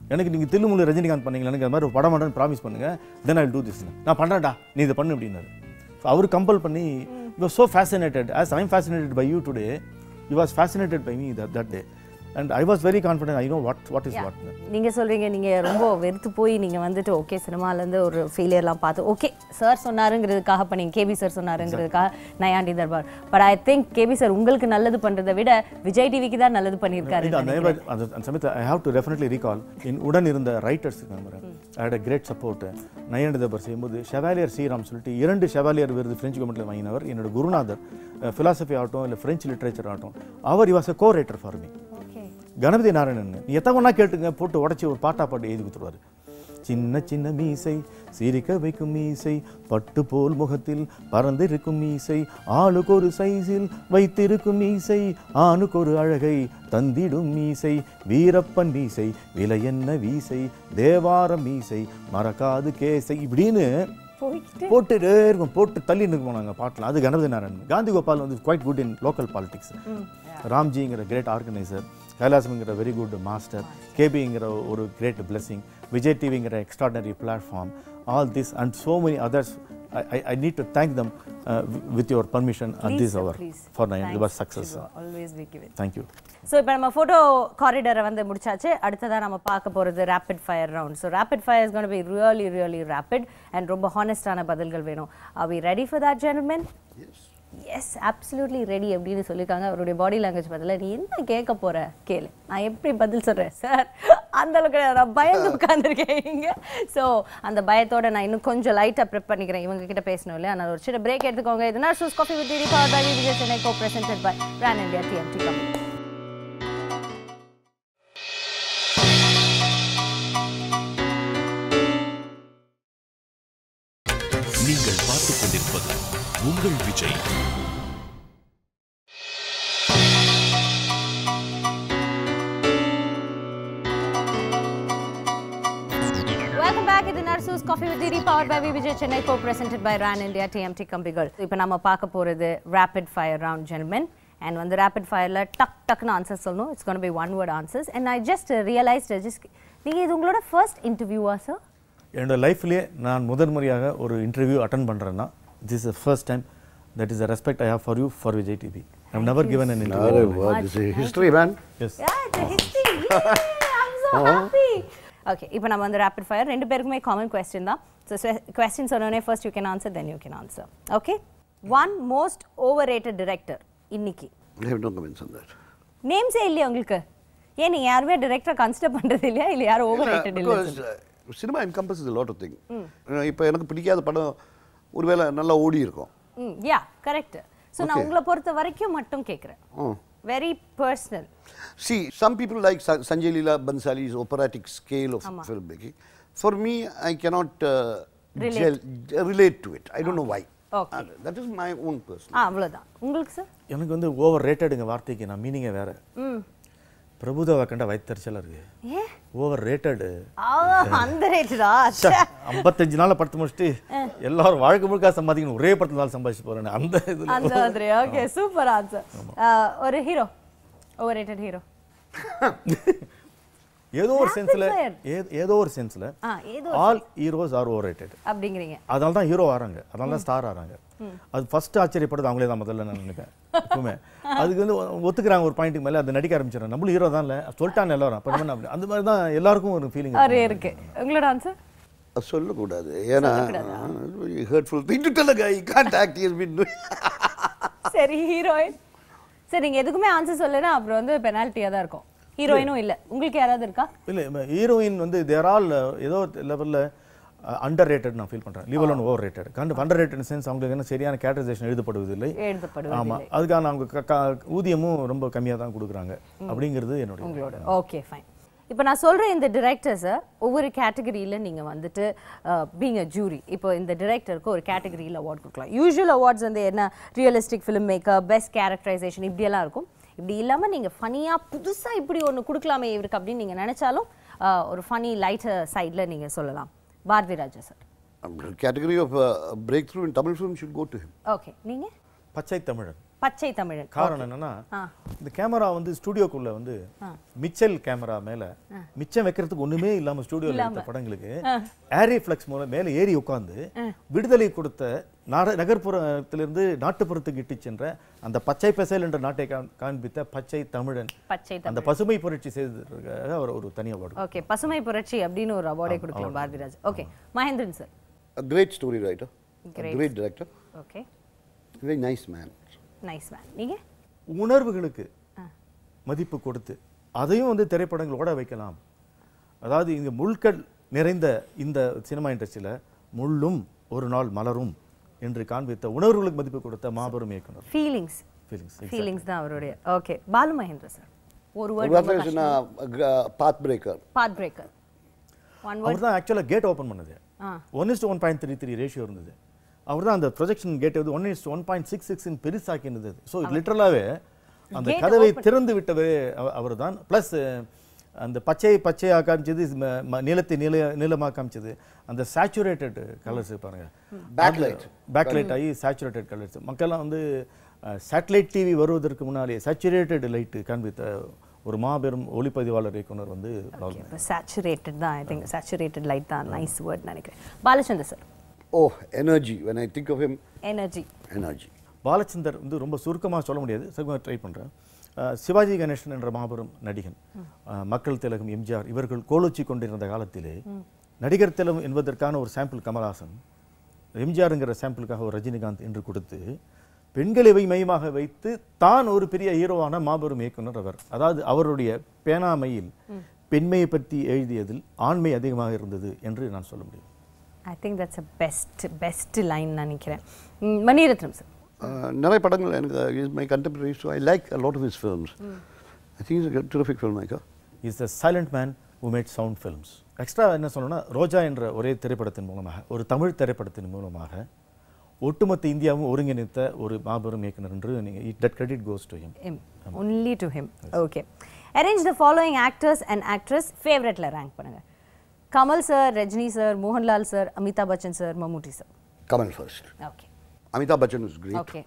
எனக்கு நீங்கள் தில்லுமுள்ளு ரஜினிகாந்த் பண்ணீங்களா எனக்கு அது மாதிரி ஒரு படம் பண்ணுறேன்னு ப்ராமிஸ் பண்ணுங்க தென் ஐ டூ திஸ் நான் பண்ணுறேன்டா நீ இதை பண்ணு அப்படின்னாரு ஸோ அவர் கம்பல் பண்ணி you was so fascinated as I'm fascinated by you today you was fascinated by me that that day and I was very confident I know what what is what நீங்க சொல்றீங்க நீங்க ரொம்ப வெறுத்து போய் நீங்க வந்துட்டு ஓகே சினிமால இருந்து ஒரு ஃபெயிலியர்லாம் பார்த்து ஓகே சார் சொன்னாருங்கிறதுக்காக பண்ணீங்க கேபி சார் சொன்னாருங்கிறதுக்காக Naiyandi Darbar but I think K B sir உங்களுக்கு நல்லது பண்றதை விட விஜய் டிவிக்கு தான் நல்லது பண்ணியிருக்காரு இந்த அந்த நேரம் அந்த அந்த சமயத்தில் I have to definitely recall in உடன் இருந்த ரைட்டர்ஸ் நம்புறேன் I had a great support நயன் தபர் செய்யும்போது ஷெவாலியர் சீராம் சொல்லிட்டு இரண்டு ஷெவாலியர் விருது பிரெஞ்சு கவர்மெண்ட்டில் வாங்கினவர் என்னோட குருநாதர் ஃபிலாசபி ஆகட்டும் இல்லை ஃப்ரெஞ்சு லிட்ரேச்சர் ஆகட்டும் அவர் was a co writer for me okay Ganapathy Narayanan நீ எத்தனை ஒன்றா கேட்டுங்க போட்டு உடச்சி ஒரு பாட்டா பாட்டு எழுதி கொடுத்துருவாரு சின்ன சின்ன மீசை சிரிக்க வைக்கும் மீசை பட்டு போல் முகத்தில் பறந்திருக்கும் மீசை ஆளுக்கு ஒரு சைஸில் வைத்திருக்கும் மீசை ஆணுக்கு ஒரு அழகை தந்திடும் மீசை வீரப்பன் மீசை விலை என்ன வீசை தேவார மீசை மறக்காது கேசை இப்படின்னு போய்கிட்டு போட்டுட்டே இருக்கும் போட்டு தள்ளி நிற்கும் நாங்கள் பாட்டில் அது கணபதி நாராயணன் காந்தி கோபால் வந்து quite good in local politics ராம்ஜிங்கிற கிரேட் ஆர்கனைசர் கைலாசம்ங்கிற வெரி குட் மாஸ்டர் கேபிங்கிற ஒரு கிரேட் பிளெஸிங் விஜய் டிவிங்கிற extraordinary platform all this and so many others I need to thank them with your permission at this hour for nine your success always we give thank you so இப்போ நம்ம photo காரிடரை வந்து முடிச்சாச்சு அடுத்ததாக நம்ம பார்க்க போகிறது rapid fire round so rapid fire is gonna be really really rapid and ரொம்ப ஹானஸ்டான பதில்கள் வேணும் are we ready for that ஜென்மென் எஸ் அப்சல்யூட்லி ரெடி அப்படின்னு சொல்லியிருக்காங்க அவருடைய பாடி லாங்குவேஜ் பதில் நீ என்ன கேட்க போற கேளு நான் எப்படி பதில் சொல்கிறேன் சார் அந்த அளவுக்கு நான் பயந்து உட்காந்துருக்கேன் இங்கே ஸோ அந்த பயத்தோட நான் இன்னும் கொஞ்சம் லைட்டாக ப்ரிப் பண்ணிக்கிறேன் இவங்க கிட்ட பேசணும் இல்லையா நான் ஒரு சின்ன பிரேக் எடுத்துக்கோங்க இதுனா ஷூஸ் coffee with DD power by Vijay Chennai co presented by பிரான் இந்தியா டிஎம்டி கம்பெனி நீங்கள் பார்த்துக் கொண்டிருப்பது உங்கள் விஜய் வெல்கம் பேக் இது நர்சூஸ் coffee with DD power by Vijay Chennai co presented by Ron India TMT கம்பிகள் இப்போ நம்ம பார்க்க போகிறது ரேபிட் ஃபயர் ரவுண்ட் ஜென்மென் அண்ட் வந்து ரேபிட் ஃபயரில் டக் டக்னு ஆன்சர் சொல்லணும் it's gonna be one word answers and I just realised just நீங்கள் இது உங்களோட ஃபர்ஸ்ட் இன்டர்வியூவா சார் என்னோட லைஃப்லேயே நான் முதல் முறையாக ஒரு இன்டர்வியூ அட்டன் பண்ணுறேன்னா this is first time that is a respect I have for you for Vijay TV I never given an interview history man yes Yeah, it's a history. Yay, I'm so happy. Okay, இப்போ நம்ம வந்து rapid fire ரெண்டு பேருக்குமே common question தான் so question சொன்னோடனே first you can answer then you can answer okay one most overrated director இன்னைக்கு I have no comments on that. நேம்ஸே இல்லையா உங்களுக்கு ஏன் நீங்கள் யாருமே டிரெக்டர் கன்சிடர் பண்ணுறது இல்லையா இல்லை யாரும் ஓவர் ரேட்டட் இல்லை Because uh, cinema encompasses a lot of things. இப்போ எனக்கு பிடிக்காத படம் ஒருவேளை நல்லா ஓடி இருக்கும் ம் யா கரெக்ட் ஸோ நான் Okay. உங்களை பொறுத்த வரைக்கும் மட்டும் கேட்குறேன் ம். Very personal See, some people like Sa- Sanjay Leela Bansali's operatic scale of ஆமா. filmmaking. For me, I cannot uh, Relate. gel- uh, relate to it. I don't know why. Okay. Uh, that is my own person. ஆ அவ்வளோதான் உங்களுக்கு sir எனக்கு வந்து over ரேட்டடுங்க வார்த்தைக்கு நான் மீனிங்கே வேற ம் பிரபுதாவை கண்ட வயிற்றுச்சலாக இருக்கு ஏ ஓவர் ரேட்டடு ஆ அந்த ரேட்டடா ஐம்பத்தஞ்சு நாள்ல படுத்து முடிச்சுட்டு எல்லாரும் வாழ்க்கை முழுக்க சம்பாதிக்கணும் ஒரே படத்துல நாள் சம்பாதிச்சு போறேன் அந்த இதுல அந்த மாதிரி ஓகே சூப்பர் ஆன்சர் ஒரு ஹீரோ ஓவர் ரேட்டட் ஹீரோ ஏதோ ஒரு Rapid சென்ஸ்ல fire. ஏதோ ஒரு சென்ஸ்ல ஆ ஏதோ all heroes are overrated அப்படிங்கிறீங்க அதனால தான் ஹீரோ ஆறாங்க அதனால தான் ஸ்டார் ஆறாங்க அது ஃபர்ஸ்ட் ஆச்சரியப்படுது அவங்களே தான் முதல்ல நான் நினைப்பேன் எப்பவுமே அதுக்கு வந்து ஒ- ஒத்துக்கிறாங்க ஒரு பாயிண்ட்டுக்கு மேல அதை நடிக்க ஆரம்பிச்சிடறாங்க நம்மளும் ஹீரோ தான் இல்ல சொல்லிட்டாங்க எல்லாரும் அப்ப என்ன அப்படி அந்த மாதிரி தான் எல்லாருக்கும் ஒரு ஃபீலிங் ஒரு இருக்கு உங்களோட ஆன்சர் அது சொல்லக்கூடாது ஏன்னா hurtful thing to tell guy can't act is been சரி ஹீரோயின் சரி நீங்க எதுக்குமே ஆன்சர் சொல்லனா அப்புறம் வந்து பெனால்ட்டியா தான் இருக்கும் ஹீரோயினும் இல்ல உங்களுக்கு யாராவது இருக்கா இல்ல ஹீரோயின் வந்து தேர் ஆல் ஏதோ லெவல்ல அண்டர் ரேட்டட் நான் ஃபீல் பண்றேன் லீவல் ஒன் ஓவர் ரேட்டட் கண்டு அண்டர் ரேட்டட் சென்ஸ் அவங்களுக்கு என்ன சரியான கேரக்டரைசேஷன் எழுதப்படுவதில்லை எழுதப்படுவது ஆமா அதுக்கான அவங்க க- க- ஊதியமும் ரொம்ப கம்மியா தான் கொடுக்குறாங்க அப்படிங்கிறது என்னுடைய உங்களோட ஓகே ஃபைன் இப்போ நான் சொல்ற இந்த டிரெக்டர்ஸை ஒவ்வொரு கேட்டகரியில நீங்க வந்துட்டு பீங் அ ஜூரி இப்போ இந்த டிரெக்டருக்கு ஒரு கேட்டகரியில் அவார்ட் கொடுக்கலாம் யூஷுவல் அவார்ட்ஸ் வந்து என்ன realistic film maker best characterisation இப்படியெல்லாம் இருக்கும் இப்படி இல்லாம நீங்க ஃபனியா புதுசா இப்படி ஒன்று கொடுக்கலாமே இவருக்கு அப்படின்னு நீங்க நினைச்சாலும் அஹ், ஒரு ஃபனி லைட்டர் சைடில் நீங்க சொல்லலாம் Bharathi Raja sir category of uh, breakthrough in Tamil film should go to him. Okay நீங்க பச்சை தமிழன் பச்சை தமிழன் காரணம் என்னன்னா ஆ. இந்த கேமரா வந்து ஸ்டுடியோக்குள்ள வந்து மிச்சல் கேமரா மேல மிச்சம் வைக்கிறதுக்கு ஒண்ணுமே இல்லாம ஸ்டுடியோல எடுத்த படங்களுக்கு ஏரி ஃபிளக்ஸ் மூலம் மேல ஏறி உட்கார்ந்து விடுதலை கொடுத்த நாட நகர்ப்புறத்திலிருந்து நாட்டுப்புறத்துக்கு இட்டுச் சென்ற அந்த பச்சை பசேல் என்ற நாட்டை கா- காண்பித்த பச்சை தமிழன் பச்சை தமிழ் அந்த பசுமை புரட்சி செய்ததற்காக அவர் ஒரு தனி அவார்டு ஓகே பசுமை புரட்சி அப்படின்னு ஒரு அவார்டே கொடுக்கலாம் Bharathiraj okay Mahendran sir A great story writer, Great. a great director, ஓகே very nice man. Nice man நீங்க உணர்வுகளுக்கு மதிப்பு கொடுத்து அதையும் வந்து திரைப்படங்கள் ஓட வைக்கலாம் அதாவது இங்க முள்கள் நிறைந்த இந்த சினிமா இண்டஸ்ட்ரியில முள்ளும் ஒரு நாள் மலரும் என்று காண்பித்த உணர்வுகளுக்கு மதிப்பு கொடுத்த மாபெரும் இயக்குனர் ஃபீலிங்ஸ் ஃபீலிங்ஸ் ஃபீலிங்ஸ் தான் அவருடைய ஓகே பாலு மகேந்திர சார் ஒரு word Rather is in a, a gra- pathbreaker. Pathbreaker one word அவர் தான் ஆக்சுவலாக கேட் ஓப்பன் பண்ணது ஆ one is one point three three ratio இருந்தது அவர் தான் அந்த ப்ரொஜெக்ஷன் கேட் வந்து one is one point six six பெருசாக்கி இருந்தது ஸோ லிட்டரலாகவே அந்த Gate கதவை திறந்து விட்டவரே அவர் தான் ப்ளஸ் அந்த பச்சை பச்சையாக காமிச்சது ம- ம- நீளத்தை நீள நீளமாக காமிச்சது அந்த சேச்சுரேட்டட் கலர்ஸ் பாருங்க Backlight. பேக்லைட் ஆகி சேச்சுரேட்டட் கலர்ஸ் மக்கள்லாம் வந்து சேட்டலைட் டிவி வருவதற்கு முன்னாலே சேச்சுரேட்டட் லைட் காண்பித்த ஒரு மாபெரும் ஒளிப்பதிவாளர் இயக்குனர் வந்து ராகுல் இப்போ சேச்சுரேட்டட் தான் ஐ திங்க் சேச்சுரேட்டட் லைட் தான் நைஸ் வேர்ட் நினைக்கிறேன் Balachander sir Oh, energy. When I think of him, energy energy. Balachander வந்து ரொம்ப சுருக்கமாக சொல்ல முடியாது சுருக்கமாக ட்ரை பண்ணுறேன் சிவாஜி கணேசன் என்ற மாபெரும் நடிகன் அஹ், மக்கள் திலகம் எம்ஜிஆர் இவர்கள் கோலோச்சி கொண்டிருந்த காலத்திலே நடிகர் திலகம் என்பதற்கான ஒரு சாம்பிள் கமல்ஹாசன் எம்ஜிஆருங்கிற சாம்பிளுக்காக ஒரு ரஜினிகாந்த் என்று கொடுத்து பெண்களை வை மையமாக வைத்து தான் ஒரு பெரிய ஹீரோவான மாபெரும் இயக்குனர் அவர் அதாவது அவருடைய பேனாமையில் பெண்மையை பற்றி எழுதியதில் ஆண்மை அதிகமாக இருந்தது என்று நான் சொல்ல முடியும் I think that's a best best line நினைக்கிறேன் ம், மணிரத்னம் சார் Uh, நிறைய படங்கள் எனக்கு is my contemporary so I like a lot of his films I think is terrific film maker is the silent man who made sound films extra என்ன சொல்லணும்னா ரோஜா என்ற ஒரே திரைப்படத்தின் மூலமாக ஒரு தமிழ் திரைப்படத்தின் மூலமாக ஒட்டுமொத்த இந்தியாவும் ஒருங்கிணைத்த ஒரு மாபெரும் இயக்குனர் என்று நீங்கள் that credit goes to him him only to him okay arrange the following actors and actress favoriteல rank பண்ணுங்க Kamal sir Rajini sir Mohanlal sir Amitabh Bachchan sir Mammootty sir Kamal first okay Amitabh Bachchan is great okay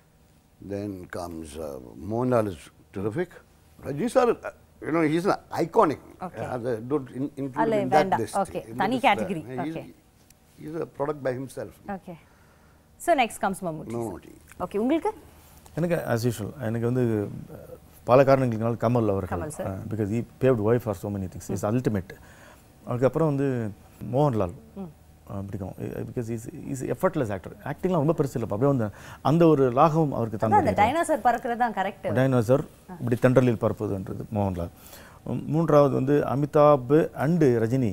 Then comes uh, Mohanlal is terrific. Rajni sir, uh, you know, he's an iconic. Okay. Uh, the, don't in, include Alla him in that வேண்டாம். list. Okay. In தனி the list, uh, category. he's, Okay. He's a product by himself. Okay so next comes Mammootty Mammootty. Okay உங்களுக்கு எனக்கு as usual எனக்கு வந்து அஹ், பல காரணங்களுக்கால் கமல் அவர்கள் Kamal sir. Because he paved way for so many things is ultimate அதுக்கப்புறம் வந்து மோகன்லால் அஹ், பிடிக்கும் because is is effortless actor ஆக்டிங்லாம் ரொம்ப பெருசு இல்லை அப்படியே வந்து அந்த ஒரு லாகவும் அவருக்கு அதான் அந்த தந்தது டைனோசர் பறக்கிறது தான் கரெக்ட் டைனோசர் இப்படி தென்றலில் பறப்பதுன்றது மோகன்லால் உம், மூன்றாவது வந்து Amitabh and Rajini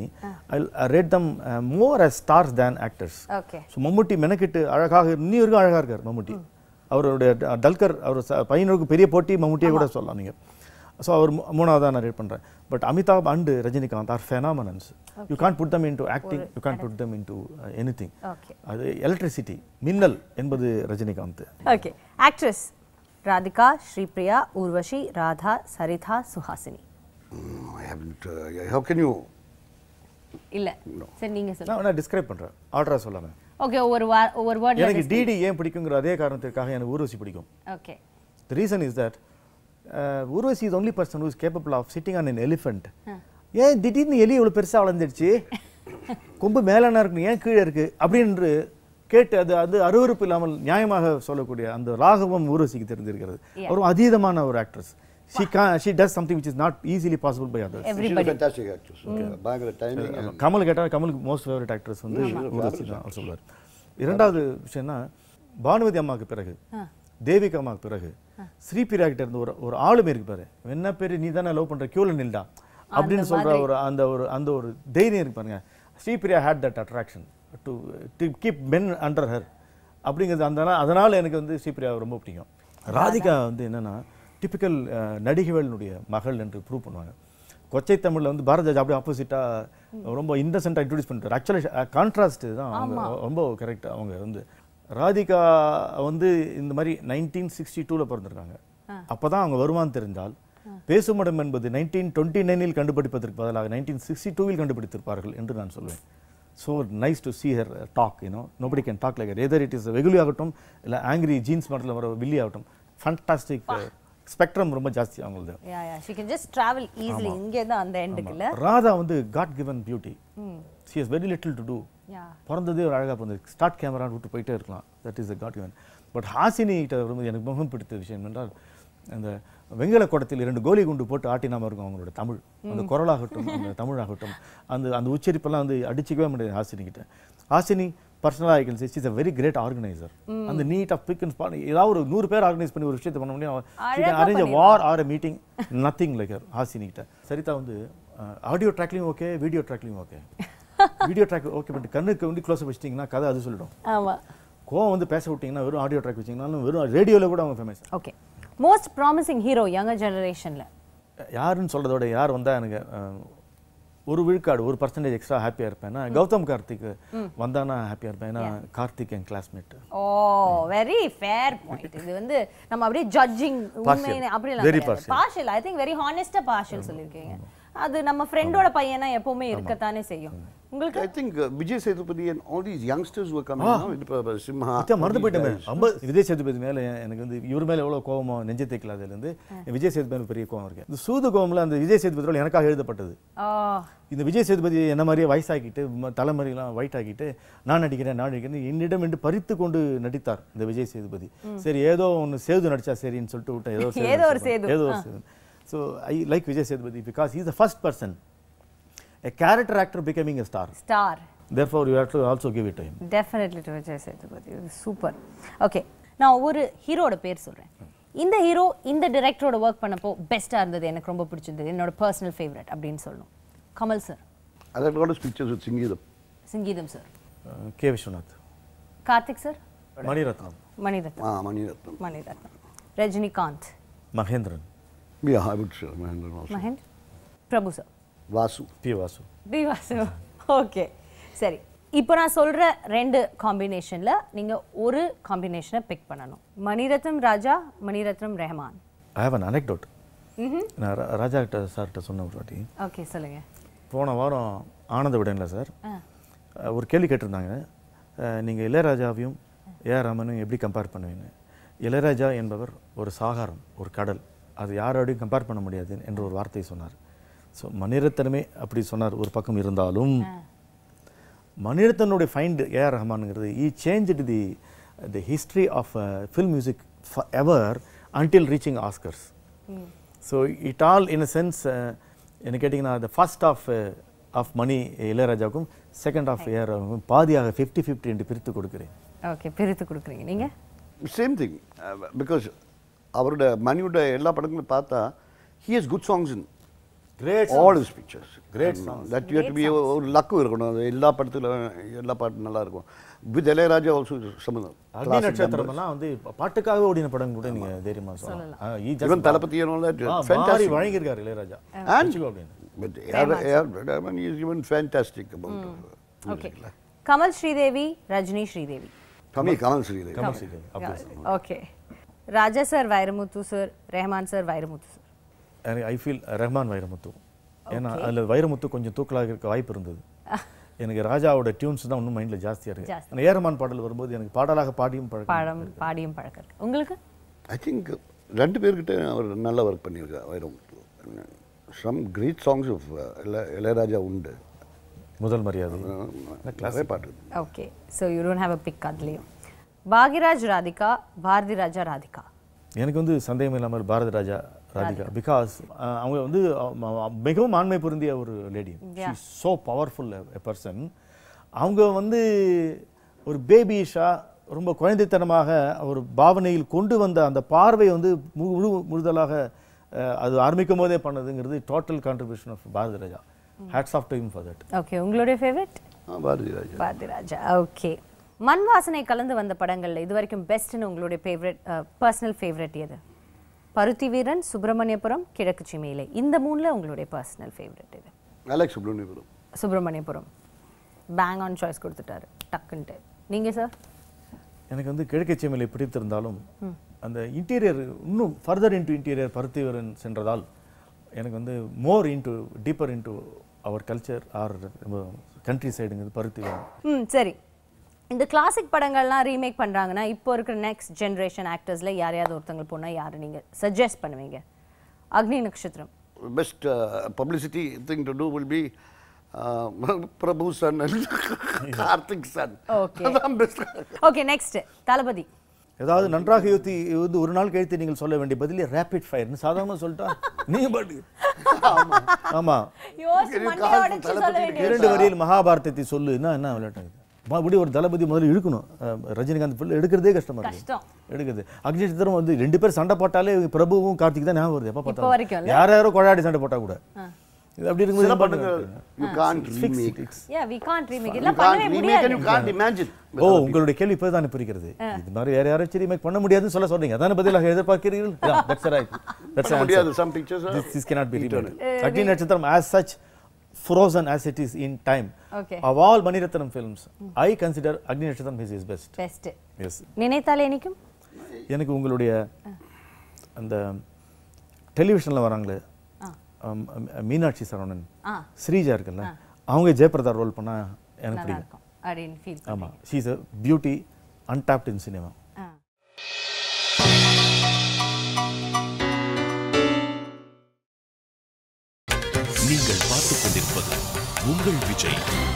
I rate them more as stars then actors okay so Mammootty மெனக்கிட்டு அழகாக இன்னி வரைக்கும் அழகாக இருக்கார் மம்முட்டி அவருடைய ட- டல்கர் அவர் ச- பையனுக்கு பெரிய போட்டி மம்முட்டியை கூட சொல்லலாம் நீங்கள் ஸோ அவர் மூ- மூணாவதா நான் ரேட் பண்ணுறேன் but Amitabh and Rajinikanth are phenomenons you can put them into acting you can put them into any thing okay அது எலக்ட்ரிசிட்டி மின்னல் என்பது Rajinikanth okay actress Radhika Sripriya Urvashi Radha Saritha Suhasini Mm, I haven't. Uh, how can you? இல்ல சரி நீங்க சொல்லுங்க நான் டிஸ்கிரைப் பண்ணுறேன் ஆர்டராக சொல்லாமல் ஓகே ஒவ்வொரு வா ஒவ்வொரு வேர்ட்ல எனக்கு டிடி ஏன் பிடிக்குங்கிற அதே காரணத்திற்காக எனக்கு ஊர்வசி பிடிக்கும் okay The reason is that uh, Urvashi is the only person who is capable of sitting on an elephant. ஏன் திடீர்னு எலி இவ்வளோ பெருசாக வளர்ந்துடுச்சு கொம்பு மேலான இருக்கு ஏன் கீழே இருக்கு அப்படின்னு கேட்டு அது அது அருவருப்பு இல்லாமல் நியாயமாக சொல்லக்கூடிய அந்த ராகவம் ஊர்வசிக்கு தெரிஞ்சிருக்கிறது Yeah. ஒரு அதீதமான ஒரு ஆக்ட்ரஸ் ஷி கா she does something which is not easily possible by others She's a everybody fantastic actress. Uh, பயங்கர timing. and- கமல் கேட்டால் கமலுக்கு மோஸ்ட் ஃபேவரட் ஆக்ட்ரஸ் வந்து ஊர்வசி தான் சொல்லுவார் இரண்டாவது விஷயம்னா பானுமதி அம்மாவுக்கு பிறகு தேவிகா அம்மாவுக்கு பிறகு ஸ்ரீபிரியா கிட்ட இருந்து ஒரு ஒரு ஆளுமை இருக்கு பாரு என்ன பேரு நீ தானே லவ் பண்ற கியூல நில்டா அப்படின்னு சொல்ற ஒரு அந்த ஒரு அந்த ஒரு தைரியம் இருக்கு பாருங்க Sripriya had that attraction to to keep men under her அப்படிங்கிறது அந்த அதனால எனக்கு வந்து ஸ்ரீபிரியா ரொம்ப பிடிக்கும் ராதிகா வந்து என்னன்னா டிபிக்கல் நடிகைகளினுடைய மகள் என்று ப்ரூவ் பண்ணுவாங்க கொச்சை தமிழ்ல வந்து பாரதிராஜ் அப்படியே ஆப்போசிட்டாக ரொம்ப இன்னசென்ட்டாக இன்ட்ரடியூஸ் பண்ணிட்டார் ஆக்சுவலி கான்ட்ராஸ்ட் தான் அவங்க ரொம்ப கரெக்ட் அவங்க வந்து ராதிகா வந்து இந்த மாதிரி நைன்டீன் சிக்ஸ்டி டூவில் பிறந்திருக்காங்க அப்போ தான் அவங்க வருவான்னு தெரிந்தால் பேசுமடம் என்பது நைன்டீன் டுவெண்ட்டி நைனில் கண்டுபிடிப்பதற்கு பதிலாக நைன்டீன் சிக்ஸ்டி டூவில் கண்டுபிடித்திருப்பார்கள் என்று நான் சொல்வேன் so nice to see her talk you know nobody can talk like either it is வெகுலி ஆகட்டும் இல்லை ஆங்கிரி ஜீன்ஸ் மாடலில் வர வில்லி ஆகட்டும் ஃபண்டாஸ்டிக் ஸ்பெக்ட்ரம் ரொம்ப ஜாஸ்தி அவங்களது yeah yeah she can just travel easily இங்கே தான் அந்த எண்டுக்குல ராதா வந்து God given beauty she is very little to do yeah பிறந்ததே ஒரு அழகாக பிறந்தது ஸ்டார்ட் கேமரா விட்டு போயிட்டே இருக்கலாம் that is God given but Hasini கிட்ட வரும்போது எனக்கு மிகவும் பிடித்த விஷயம் என்றால் அந்த வெங்கல குடத்தில் இரண்டு கோலி குண்டு போட்டு ஆட்டினாம இருக்கும் அவங்களோட தமிழ் அந்த குரலாகட்டும் அந்த தமிழாகட்டும் அந்த அந்த உச்சரிப்பெல்லாம் வந்து அடிச்சிக்கவே முடியாது ஹாசினி கிட்ட ஹாசினி பர்சனலாக I can say is a very great organiser அந்த need of pick and spot ஏதாவது ஒரு நூறு பேர் ஆர்கனைஸ் பண்ணி ஒரு விஷயத்தை பண்ண முடியும் அழகா arrange war or meeting nothing like Hasini கிட்ட சரிதா வந்து ஆடியோ ட்ராக்லையும் ஓகே வீடியோ ட்ராக்லையும் okay video track okay but கண்ணுக்கு வந்து க்ளோஸ் வச்சிட்டிங்கன்னா கதை அது சொல்லிடும் ஆமா கோவம் வந்து பேச விட்டிங்கன்னா வெறும் ஆடியோ ட்ராக் வச்சிங்கனாலும் வெறும் ரேடியோவில் கூட அவங்க famous okay most promising hero younger ஜெனரேஷன்ல யாருன்னு சொல்கிறத விட யார் வந்தால் எனக்கு அஹ், ஒரு விழுக்காடு ஒரு பர்சன்டேஜ் எக்ஸ்ட்ரா ஹாப்பியாக இருப்பேன் கௌதம் கார்த்திக் வந்தானா ஹாப்பியாக இருப்பேன் ஏன்னா கார்த்திக் என் classmate oh very fair point இது வந்து நம்ம அப்படியே ஜட்ஜிங் உண்மையிலே அப்படி Very எல்லாம் partial. Partial I think very ஹானஸ்டா பார்ஷல் சொல்லிருக்கீங்க அது நம்ம ஃப்ரெண்டோட பையனா எப்பவுமே இருக்கத்தானே செய்யும் உங்களுக்கு I think uh, Vijay Sethupathi and all these youngsters were coming now. இப்ப இப்ப சிம்ஹா அத்தியா மறந்து all these போயிட்டேன் guys. ரொம்ப விஜய் சேதுபதி மேல எனக்கு வந்து இவர் மேல எவ்வளவு கோவமோ நெஞ்சை தைக்கலாதுலேருந்து விஜய் சேதுபதி மேல பெரிய கோவம் இருக்கு இந்த சூது கோவம்ல அந்த விஜய் சேதுபதி எனக்காக எழுதப்பட்டது ஆ இந்த விஜய் சேதுபதி என்ன மாதிரியே வயசாக்கிட்டு ம- தலைமுறையெல்லாம் ஒயிட் ஆக்கிட்டு நான் நடிக்கிறேன் நான் நடிக்கிறேன் என்னிடம் என்று பறித்து கொண்டு நடித்தார் இந்த விஜய் சேதுபதி சரி ஏதோ ஒன்று சேது நடிச்சா சரின்னு சொல்லிட்டு விட்டேன் ஏதோ சேது ஏதோ ஒரு நடிச்சா சேது. போதும். ஏதோ ஒரு Sethu so I like Vijay Sethupathi because is the first person a character actor becoming a star star therefore you have to also give it time definitely to Vijay Sethupathi super okay நான் ஒரு ஹீரோட பேர் சொல்றேன் இந்த ஹீரோ இந்த டைரக்டரோட ஒர்க் பண்ணப்போ பெஸ்டா இருந்தது எனக்கு ரொம்ப பிடிச்சிருந்தது என்னோட பர்சனல் ஃபேவரட் அப்படின்னு சொல்லணும் Kamal sir I have a lot of pictures with Singheedam. Singeetham sir K Viswanath Karthik sir Maniratnam Maniratnam Ah, Maniratnam. Maniratnam Rajinikanth Mahendran Yeah, I would say Mahendran also. மகேந்த் Prabhu sir Vasu. P Vasu P Vasu okay சரி இப்போ நான் சொல்ற ரெண்டு காம்பினேஷன்ல நீங்க ஒரு காம்பினேஷனை பிக் பண்ணணும் Maniratnam Raja Maniratnam Rahman I have an anecdote நான் ரா- ராஜா கிட்ட சார்கிட்ட சொன்ன ஒரு வாட்டி ஓகே சொல்லுங்க போன வாரம் ஆனந்த விடன்ல சார் ஆ அஹ், ஒரு கேள்வி கேட்டிருந்தாங்க நீங்கள் இளையராஜாவையும் ஏஆர் ரமனையும் எப்படி கம்பேர் பண்ணுவீங்க இளையராஜா என்பவர் ஒரு சாகாரம் ஒரு கடல் அது யாரோடையும் கம்பேர் பண்ண முடியாது என்ற ஒரு வார்த்தையை சொன்னார் ஸோ மணிரத்னமே அப்படி சொன்னார் ஒரு பக்கம் இருந்தாலும் மணிரத்னுடைய ஃபைண்ட் ஏஆர் ரஹ்மானுங்கிறது ஈ change the the history of film music ever until reaching Oscars so it all in a sense என்ன கேட்டிங்கன்னா the first half half Mani இளையராஜாவுக்கும் செகண்ட் ஆஃப் ஏஆர் பாதியாக ஃபிஃப்டி ஃபிஃப்டி என்று பிரித்து கொடுக்கிறேன் ஓகே பிரித்து கொடுக்குறீங்க நீங்க Same thing. Uh, because அவரோட மணியோட எல்லா படங்களும் பார்த்தா he has good songs in great all his pictures. Great And songs. That you have to be ஒரு லக்கும் இருக்கணும் அது எல்லா படத்துல எல்லா பாட்டும் நல்லா இருக்கும் வித் இளையராஜா ஆல்சோ சம்மந்தம் அக்னி நட்சத்திரமெல்லாம் வந்து பாட்டுக்காகவே ஓடின படம் கூட நீங்க தைரியமா சொல்லலாம் ஆ, he just- இவன் தளபதி and all that. Ah, fantastic. மாறி வழங்கியிருக்காரு இளையராஜா வச்சுக்கோ அப்படின்னு But AR, AR, I mean, he is even fantastic about uh, okay music. Kamal Sridevi Rajini Sridevi Kamal Kamal Sridevi Kamal சீக்கிரம் அப்படி okay Raja sir Vairamuthu sir Rahman sir Vairamuthu sir எனக்கு ஐ ஃபீல் ரஹ்மான் வைரமுத்து ஏன்னா அதில் வைரமுத்து கொஞ்சம் தூக்கலாக இருக்க வாய்ப்பு இருந்தது எனக்கு ராஜாவோட டியூன்ஸ் தான் இன்னும் மைண்டில் ஜாஸ்தியாக இருக்கு ஜாஸ்தி. அந்த ஏரமான் பாடல் வரும்போது எனக்கு பாடலாக பாடியும் பழக்கம் பாடம் பாடியும் பழக்கம் இருக்கு உங்களுக்கு ஐ திங்க் ரெண்டு பேர்கிட்ட அவர் நல்ல ஒர்க் பண்ணியிருக்கார் Vairam some great songs of Ilaiyaraaja உண்டு முதல் மரியாதை நிறைய பாட்டு okay so you don't have a pick அதுலேயும் பாகிராஜ் ராதிகா பாரதி ராஜா ராதிகா எனக்கு வந்து சந்தேகம் இல்லாமல் பாரதி ராஜா ராதிகா பிகாஸ் அவங்க வந்து அஹ், மிகவும் ஆண்மை பொருந்திய ஒரு lady Yeah. So powerful a person அவங்க வந்து ஒரு பேபிஷா ரொம்ப குழந்தைத்தனமாக ஒரு பாவனையில் கொண்டு வந்த அந்த பார்வை வந்து மு- முழு முழுதலாக அஹ், அது ஆரம்பிக்கும் போதே பண்ணதுங்கிறது total contribution of Bharathi Raja hats off time for that okay உங்களுடைய ஃபேவரட் ஆ, பாரதி ராஜா பாரதி ராஜா ஓகே மண் வாசனை கலந்து வந்த படங்கள்ல இது வரைக்கும் பெஸ்ட்னு உங்களுடைய ஃபேவரட் பர்சனல் ஃபேவரட் எது பருத்தி வீரன் சுப்பிரமணியபுரம் கிழக்கு சிமையிலே இந்த மூணுல உங்களுடைய பர்சனல் ஃபேவரட் எது Alex Subramaniapuram Subramaniapuram bang on choice கொடுத்துட்டாரு டக்குன்ட்டு நீங்க சார் எனக்கு வந்து கிழக்கை சீமையிலை பிடித்திருந்தாலும் அந்த இன்டீரியர் இன்னும் ஃபர்தர் இன்டு இன்டீரியர் பருத்திவரன் சென்றதால் எனக்கு வந்து more into deeper into our culture or country சைடுங்கிறது பருத்திவரன் ம் சரி இந்த கிளாசிக் படங்கள்லாம் ரீமேக் பண்றாங்கன்னா இப்போ இருக்கிற நெக்ஸ்ட் ஜென்ரேஷன் ஆக்டர்ஸ்ல யாரையாவது ஒருத்தவங்க போனா யாரு நீங்க சஜஸ்ட் பண்ணுவீங்க Agni Natchathiram best publicity think to do will be Prabhu son Karthik son Okay. அதான் பெஸ்ட் ஓகே நெக்ஸ்ட் தளபதி ஏதாவது நன்றாக யோசி வந்து ஒரு நாள் கழித்து நீங்கள் சொல்ல வேண்டிய பதிலே ரேபிட் ஃபயர்னு சாதாரணமா சொல்லிட்டா நீங்க பாட்டு ஆமா யோசிச்சு இது மண்டையை கால் உடைச்சு தளபதி சொல்ல வேண்டியது இரண்டு வரியில் மகாபாரதத்தை சொல்லு என்ன என்ன விளையாட்டு இது? மறுபடி ஒரு தளபதி முதல்ல இழுக்கணும் அஹ், ரஜினிகாந்த் பிள்ளை எடுக்கிறதே கஷ்டமா இருக்கு கஷ்டம். எடுக்குது அக்னி சித்திரம் வந்து ரெண்டு பேர் சண்டை போட்டாலே பிரபுவும் கார்த்திக் தான் ஞாபகம் வருது எப்ப இப்போ வரைக்கும் பார்த்தாலும் யார் யாரோ கொண்டாடி சண்டை போட்டா கூட இது அப்படி சில இருக்கும்போது படங்கள் you can't remake yeah we can't remake you இதெல்லாம் கான்ட் பண்ணவே ரீமேக் முடியாது அண்ட் யூ கான்ட் இமேஜின் ஓ உங்களுடைய கேள்வி இப்போ தான் புரிகிறது இது மாதிரி வேற யாரும் ரீமேக் பண்ண முடியாதுன்னு சொல்ல சொல்றீங்க அதான பதிலாக எதிர்பார்க்கிறீர்கள் தட்ஸ் ரைட் தட்ஸ் பண்ண முடியாது some pictures are this, this cannot be eternal. remade அக்னி நட்சத்திரம் as such frozen as it is in time Okay. of all maniratnam films i consider agni natchatram is his best best yes நினைத்தாலே நிக்கும் எனக்கு உங்களுடைய அந்த டெலிவிஷனில் வராங்களே அம், அம், மீனாட்சி சரவணன் ஆ. ஸ்ரீஜா இருக்குல்ல அவங்க ஜெயபிரதா ரோல் பண்ணா எனக்கு நல்லா பிடிக்கும் இருக்கும் அப்படின்னு ஃபீல் ஆமா she is a beauty untapped in cinema நீங்கள் பார்த்துக் கொண்டிருப்பது உங்கள் விஜய்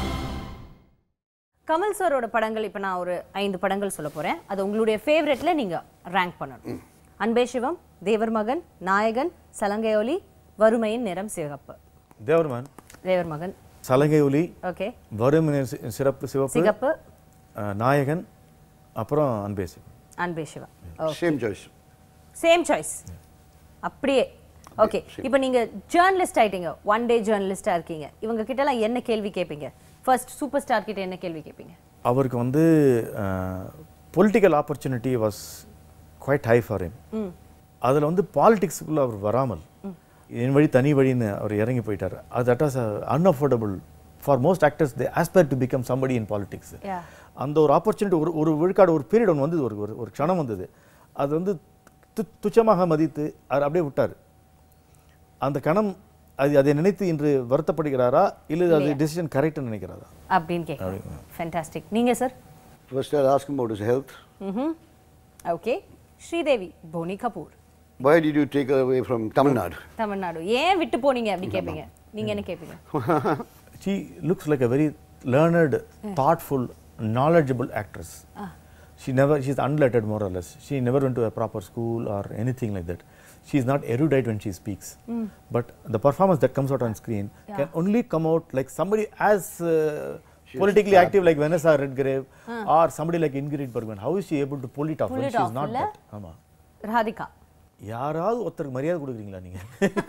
கமல் சாரோட படங்கள் இப்போ நான் ஒரு ஐந்து படங்கள் சொல்ல போறேன் அது உங்களுடைய ஃபேவரெட்ல நீங்க ரேங்க் பண்ணணும் அன்பே சிவம் தேவர் மகன் நாயகன் சலங்கையொலி வறுமையின் நிறம் சிவப்பு தேவர்மன் தேவர் மகன் சலங்கை ஒலி ஓகே வரும் சி- சிறப்பு சிவப்பு சிகப்பு அஹ், நாயகன் அப்புறம் அன்பேசி Anbe Sivam same choice same choice அப்படியே ஓகே இப்போ நீங்க ஜேர்னலிஸ்ட் ஆயிட்டீங்க ஒன் டே ஜேர்னலிஸ்டா இருக்கீங்க இவங்க கிட்டலாம் என்ன கேள்வி கேட்பீங்க ஃபர்ஸ்ட் சூப்பர் ஸ்டார் கிட்ட என்ன கேள்வி கேட்பீங்க அவருக்கு வந்து political opportunity was quite high for him அதில் வந்து பாலிடிக்ஸுக்குள்ளே அவர் வராமல் என் வழி தனி வழின்னு அவர் இறங்கி போயிட்டார் அது that was unaffordable for most actors they aspire to become somebody in politics Yeah. அந்த ஒரு ஆப்பர்ச்சுனிட்டி ஒரு ஒரு விழுக்காடு ஒரு பீரியட் ஒன்று வந்தது ஒரு ஒரு- ஒரு க்ஷணம் வந்தது அது வந்து து- துச்சமாக மதித்து அவர் அப்படியே விட்டார் அந்த கணம் அது அதை நினைத்து இன்று வருத்தப்படுகிறாரா இல்லை அது டெசிஷன் கரெக்ட்னு நினைக்கிறாரா அப்படின்னு கேட்குறேன் ஃபென்டாஸ்டிக் நீங்க sir First I'll ask him about his health. ம் okay Sridevi Boney Kapoor Why did you take her away from Tamil Nadu? Tamil Nadu ஏன் விட்டு போனீங்க அப்படி கேட்பீங்க நீங்க என்ன கேட்பீங்க she looks like a very learned, thoughtful, knowledgeable actress. She never, she's unlettered more or less. She never went to a proper school or anything like that. She's not erudite when she speaks. But the performance that comes out on screen can only come out like somebody as uh, politically active like Vanessa Redgrave or somebody like Ingrid Bergman. How is she able to pull it off Pull when it she's off, not இல்ல? that? ஆமா ராதிகா யாராவது ஒருத்தருக்கு மரியாதை கொடுக்குறீங்களா நீங்க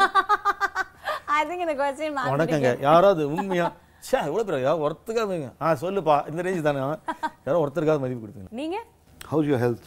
ஐ think இந்த question வணக்கங்க யாராவது உண்மையா ச்சே எவ்வளோ பேர் யாராவது ஒருத்தருக்காக ஆ சொல்லுப்பா இந்த ரேஞ்ச் தானே யாரோ ஒருத்தருக்காவது மதிப்பு கொடுத்தீங்க நீங்க How's your health?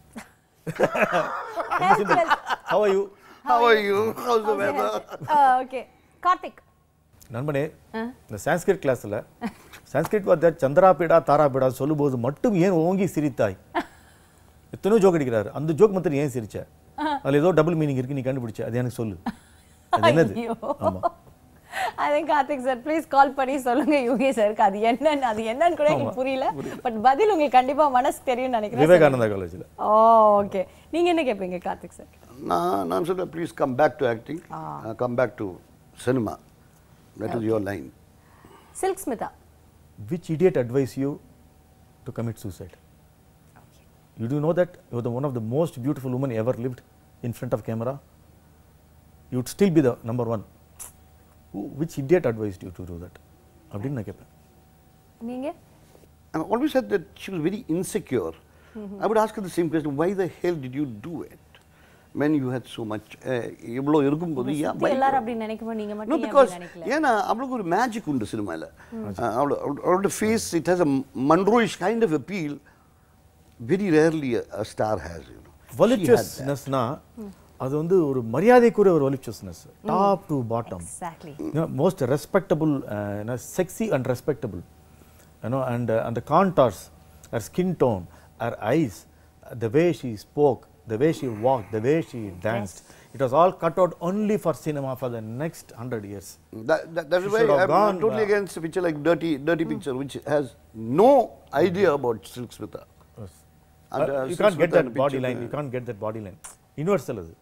How are you? How are you? How's the weather? Okay Karthik நண்பனே இந்த சான்ஸ்கிரிட் கிளாஸ்ல சான்ஸ்கிரிட் வாத்தியார் சந்திராபீடா தாராபீடா சொல்லும்போது மட்டும் ஏன் ஓங்கி சிரித்தாய் எத்தனையோ ஜோக் அடிக்கிறாரு அந்த ஜோக் மட்டும் ஏன் சிரிச்ச அதுல ஏதோ டபுள் மீனிங் இருக்கு நீ கண்டுபிடிச்ச அது எனக்கு சொல்லு அது என்னது ஐயோ. ஆமா I think Karthik sir please call பண்ணி சொல்லுங்க யூகே சாருக்கு அது என்னன்னு அது என்னன்னு கூட எனக்கு புரியல பட் பதில் உங்களுக்கு கண்டிப்பா மனசு தெரியும்னு நினைக்கிறேன் விவேகானந்தா காலேஜ்ல ஓ ஓகே நீங்க என்ன கேட்பீங்க கார்த்திக் சார் நான் நான் சொல்றேன் please come back to acting come back to cinema that is your line Silk Smitha which idiot advised you to commit suicide? You do know that you're the one of the most beautiful women ever lived in front of camera. You'd still be the number one. Who, which idiot advised you to do that? அப்படின்னு நான் கேட்பேன் நீங்க I always said that she was very insecure. I would ask her the same question, why the hell did you do it? When you had so much, இவ்வளோ இருக்கும்போது ஏன் சுத்தி எல்லாரும் பயப்பட- அப்படி நினைக்கும்போது நீங்க No, மட்டும் ஏன் because அப்படி நினைக்கல ஏன்னா அவளுக்கு ஒரு மேஜிக் உண்டு சினிமாவில் அவளோட face it has a Monroeish kind of appeal very rarely a star has you வலிச்சுவஸ்னஸ்னா அது வந்து ஒரு மரியாதைக்குரிய ஒரு voluptuousness top to bottom exactly most respectable sexy and respectable you know and uh, and the contours her skin tone her eyes the way she spoke the way she walked, the way she danced, it was all cut out only for cinema for the next hundred years. That, that, that's She why should have I'm gone, totally uh, against a picture like Dirty, Dirty Picture, which has no idea about Silk Smita. Yes. And, Uh, uh, you Silk can't get Smita that in the body picture, line. uh, You can't get that body line. Universal அது.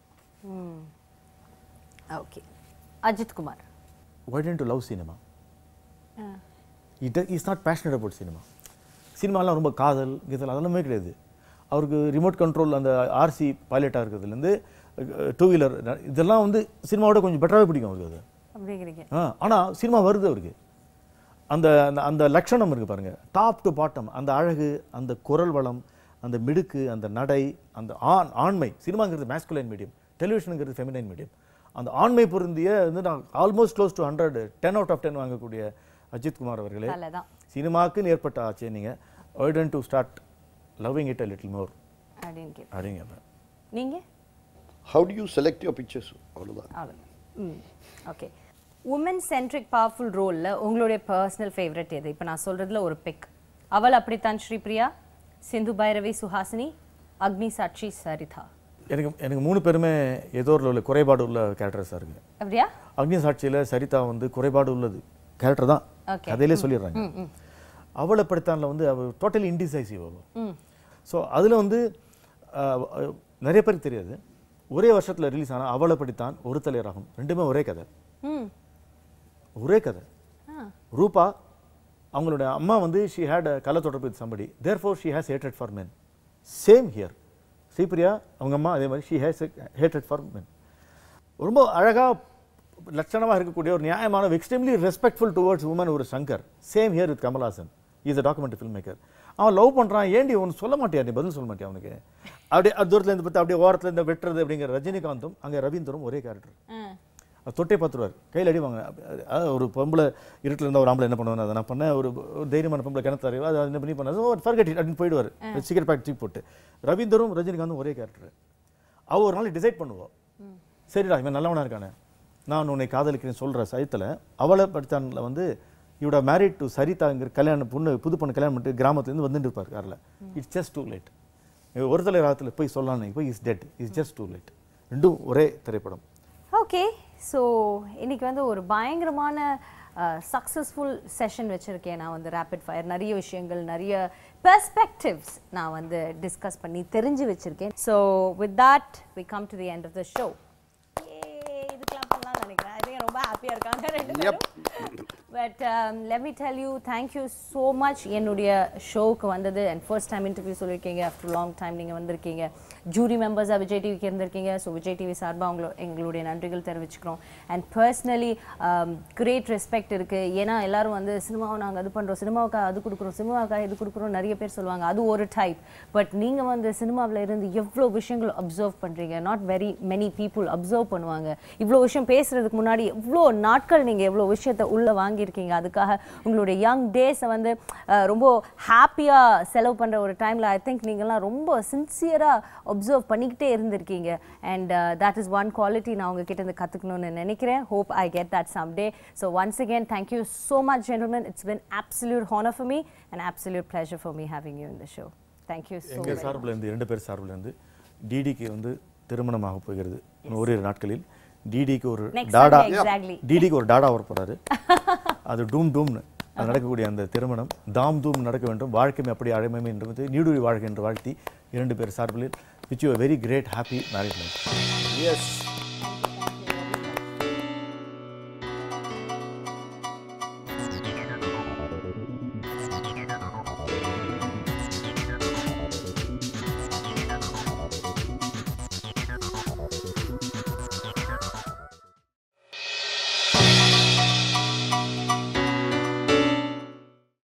Okay Ajith Kumar Why didn't you love cinema? He does, he's not passionate about cinema. சினிமாலாம் ரொம்ப காதல் கீதல் அதெல்லாமே கிடையாது அவருக்கு remote control அந்த RC பைலட்டாக இருக்கிறதுலேருந்து டூ வீலர் இதெல்லாம் வந்து சினிமாவோட கொஞ்சம் பெட்டராகவே பிடிக்கும் அவருக்கு அது அப்படிங்கிறீங்க ஆ ஆனால் சினிமா வருது அவருக்கு அந்த அந்த- அந்த லட்சணம் இருக்கு பாருங்க டாப் டு பாட்டம் அந்த அழகு அந்த குரல் வளம் அந்த மிடுக்கு அந்த நடை அந்த ஆண் ஆண்மை சினிமாங்கிறது மேஸ்குலைன் மீடியம் டெலிவிஷனுங்கிறது ஃபெமினைன் மீடியம் அந்த ஆண்மை பொருந்திய வந்து நான் almost close to hundred ten out of ten வாங்கக்கூடிய அஜித் குமார் அவர்களே தலை தான் சினிமாக்குன்னு ஏற்பட்ட ஆச்சு நீங்கள் why didn't to start loving it a little more அப்படின்னு கேட்பேன் அப்படிங்க நீங்க How do you select your pictures? அவ்வளவுதான் அவ்வளோ ம் ஓகே உமன் சென்ட்ரிக் பவர்ஃபுல் ரோலில் உங்களுடைய பர்சனல் ஃபேவரட் எது இப்போ நான் சொல்கிறதுல ஒரு பிக் அவள் அப்படித்தான் ஸ்ரீபிரியா சிந்து பைரவி சுஹாசினி அக்னி சாட்சி சரிதா எனக்கு எனக்கு மூணு பேருமே ஏதோ ஒரு level குறைபாடு உள்ள கேரக்டர்ஸாக இருக்குது அப்படியா அக்னி சாட்சியில் சரிதா வந்து குறைபாடு உள்ளது கேரக்டர் தான் Okay. கதையிலே சொல்லிடுறாங்க அவளை படித்தான்ல வந்து அவள் டோட்டலி இன்டிசைசிவ் அவள் ஸோ அதில் வந்து அஹ், அஹ், நிறைய பேருக்கு தெரியாது ஒரே வருஷத்தில் ரிலீஸ் ஆன அவளை படித்தான் ஒரு தலை ராகம் ரெண்டுமே ஒரே கதை ம் ஒரே கதை ஆ ரூபா அவங்களுடைய அம்மா வந்து ஷி ஹேட் கல தொடர்பு with somebody there for she has ஹேட்டட் for men same here Sripriya அவங்க அம்மா அதே மாதிரி ஷி ஹேஸ் ஹேட்டட் ஃபார் மென் ரொம்ப அழகாக லட்சணமாக இருக்கக்கூடிய ஒரு நியாயமான எக்ஸ்ட்ரீம்லி ரெஸ்பெக்ட்ஃபுல் டுவர்ட்ஸ் உமன் ஒரு Shankar same here with Kamal Haasan is a documentary film maker அவன் லவ் பண்ணுறான் ஏண்டி ஒன்று சொல்ல மாட்டியா நீ பதில் சொல்ல மாட்டியா அவனுக்கு அப்படியே அது தூரத்துல இருந்து பார்த்து அப்படியே ஓரத்துல இருந்து வெட்டுறது அப்படிங்கிற ரஜினிகாந்தும் அங்கே ரவீந்தரும் ஒரே கேரக்டர் ஆ அது தொட்டே பார்த்துருவார் கையில் அடி வாங்க அதாவது ஒரு பொம்பளை இருட்டில் இருந்தால் ஒரு ஆம்பளை என்ன பண்ணுவாங்க அதை நான் பண்ணேன் ஒரு ஒரு தைரியமான பொம்பளை கிணத்து அறிவு அது என்ன பண்ணி பண்ணது ஒரு ஃபர்கெட் அப்படின்னு போயிடுவார் சிகரெட் பேக் தூக்கி போட்டு ரவீந்தரும் ரஜினிகாந்தும் ஒரே கேரக்டர் அவ ஒரு நாள் டிசைட் பண்ணுவோம் சரிடா இவன் நல்லவனா இருக்கானே நான் உன்னை காதலிக்கிறேன் சொல்கிற சயத்தில் அவளை படித்தானில் வந்து இவட மேரிட் டு சரிதாங்கிற கல்யாணம் பொண்ணு புது பொண்ணு கல்யாணம் பண்ணிட்டு கிராமத்துலேருந்து வந்துட்டு இருப்பார் காரில் இட்ஸ் ஜஸ்ட் டூ லேட் ஒரு தலை ராகத்தில் போய் சொல்லலாம் போய் is dead is just too late ரெண்டும் ஒரே திரைப்படம் ஓகே ஸோ இன்னைக்கு வந்து ஒரு பயங்கரமான சக்ஸஸ்ஃபுல் செஷன் வச்சுருக்கேன் நான் வந்து ரேபிட் ஃபயர் நிறைய விஷயங்கள் நிறைய பெர்ஸ்பெக்டிவ்ஸ் நான் வந்து டிஸ்கஸ் பண்ணி தெரிஞ்சு வச்சுருக்கேன் so with that we come to the end of the show இதுக்கெல்லாம் பண்ணலாம்னு நினைக்கிறேன் I think ரொம்ப ஹாப்பியாக இருக்காங்க ரெண்டு பேரும் but let me tell you thank you so much என்னுடைய ஷோவுக்கு வந்தது அண்ட் ஃபர்ஸ்ட் டைம் இன்டர்வியூ சொல்லியிருக்கீங்க ஆஃப்டர் லாங் டைம் நீங்கள் வந்திருக்கீங்க ஜூரி மெம்பர்ஸாக விஜய் டிவிக்கு இருந்திருக்கீங்க ஸோ விஜய் டிவி சார்பாக அவங்களோ எங்களுடைய நன்றிகள் தெரிவிச்சுக்கிறோம் அண்ட் பர்சனலி கிரேட் ரெஸ்பெக்ட் இருக்குது ஏன்னா எல்லாரும் வந்து சினிமாவை நாங்கள் அது பண்ணுறோம் சினிமாவுக்கு அது கொடுக்குறோம் சினிமாவுக்காக இது கொடுக்குறோம் நிறைய பேர் சொல்லுவாங்க அது ஒரு டைப் பட் நீங்கள் வந்து சினிமாவில் இருந்து எவ்வளோ விஷயங்கள் அப்சர்வ் பண்ணுறீங்க not very many people observe பண்ணுவாங்க இவ்வளோ விஷயம் பேசுகிறதுக்கு முன்னாடி எவ்வளோ நாட்கள் நீங்கள் எவ்வளோ விஷயத்தை உள்ளே வாங்கியிருக்கீங்க அதுக்காக உங்களுடைய யங் டேஸை வந்து அஹ், ரொம்ப ஹாப்பியாக செலவு பண்ணுற ஒரு டைமில் ஐ திங்க் நீங்கள்லாம் ரொம்ப சின்சியராக அப்சர்வ் பண்ணிக்கிட்டே இருந்திருக்கீங்க and that is one quality நான் உங்ககிட்ட இருந்து கற்றுக்கணும்னு நினைக்கிறேன் hope I get that some day so once again thank you so much gentleman it's been absolute honor for me and absolute pleasure for me having you in the show. Thank you so எங்கள் much. சார்பில் இருந்து இரண்டு பேர் சார்பில் இருந்து டிடிக்கு வந்து திருமணமாக போகிறது இன்னும் ஓரிரு நாட்களில் டிடிக்கு ஒரு Next டாடா Sunday, exactly. டிடிக்கு ஒரு டாடா வர போறாரு அது டூம் டூம்னு அது நடக்கக்கூடிய அந்த திருமணம் தாம் தூம் நடக்க வேண்டும் வாழ்க்கைமை அப்படி அழைமை என்று நீடுழி வாழ்க்கை என்று வாழ்த்தி இரண்டு பேர் சார்பில் wish you very great happy marriage life Yes.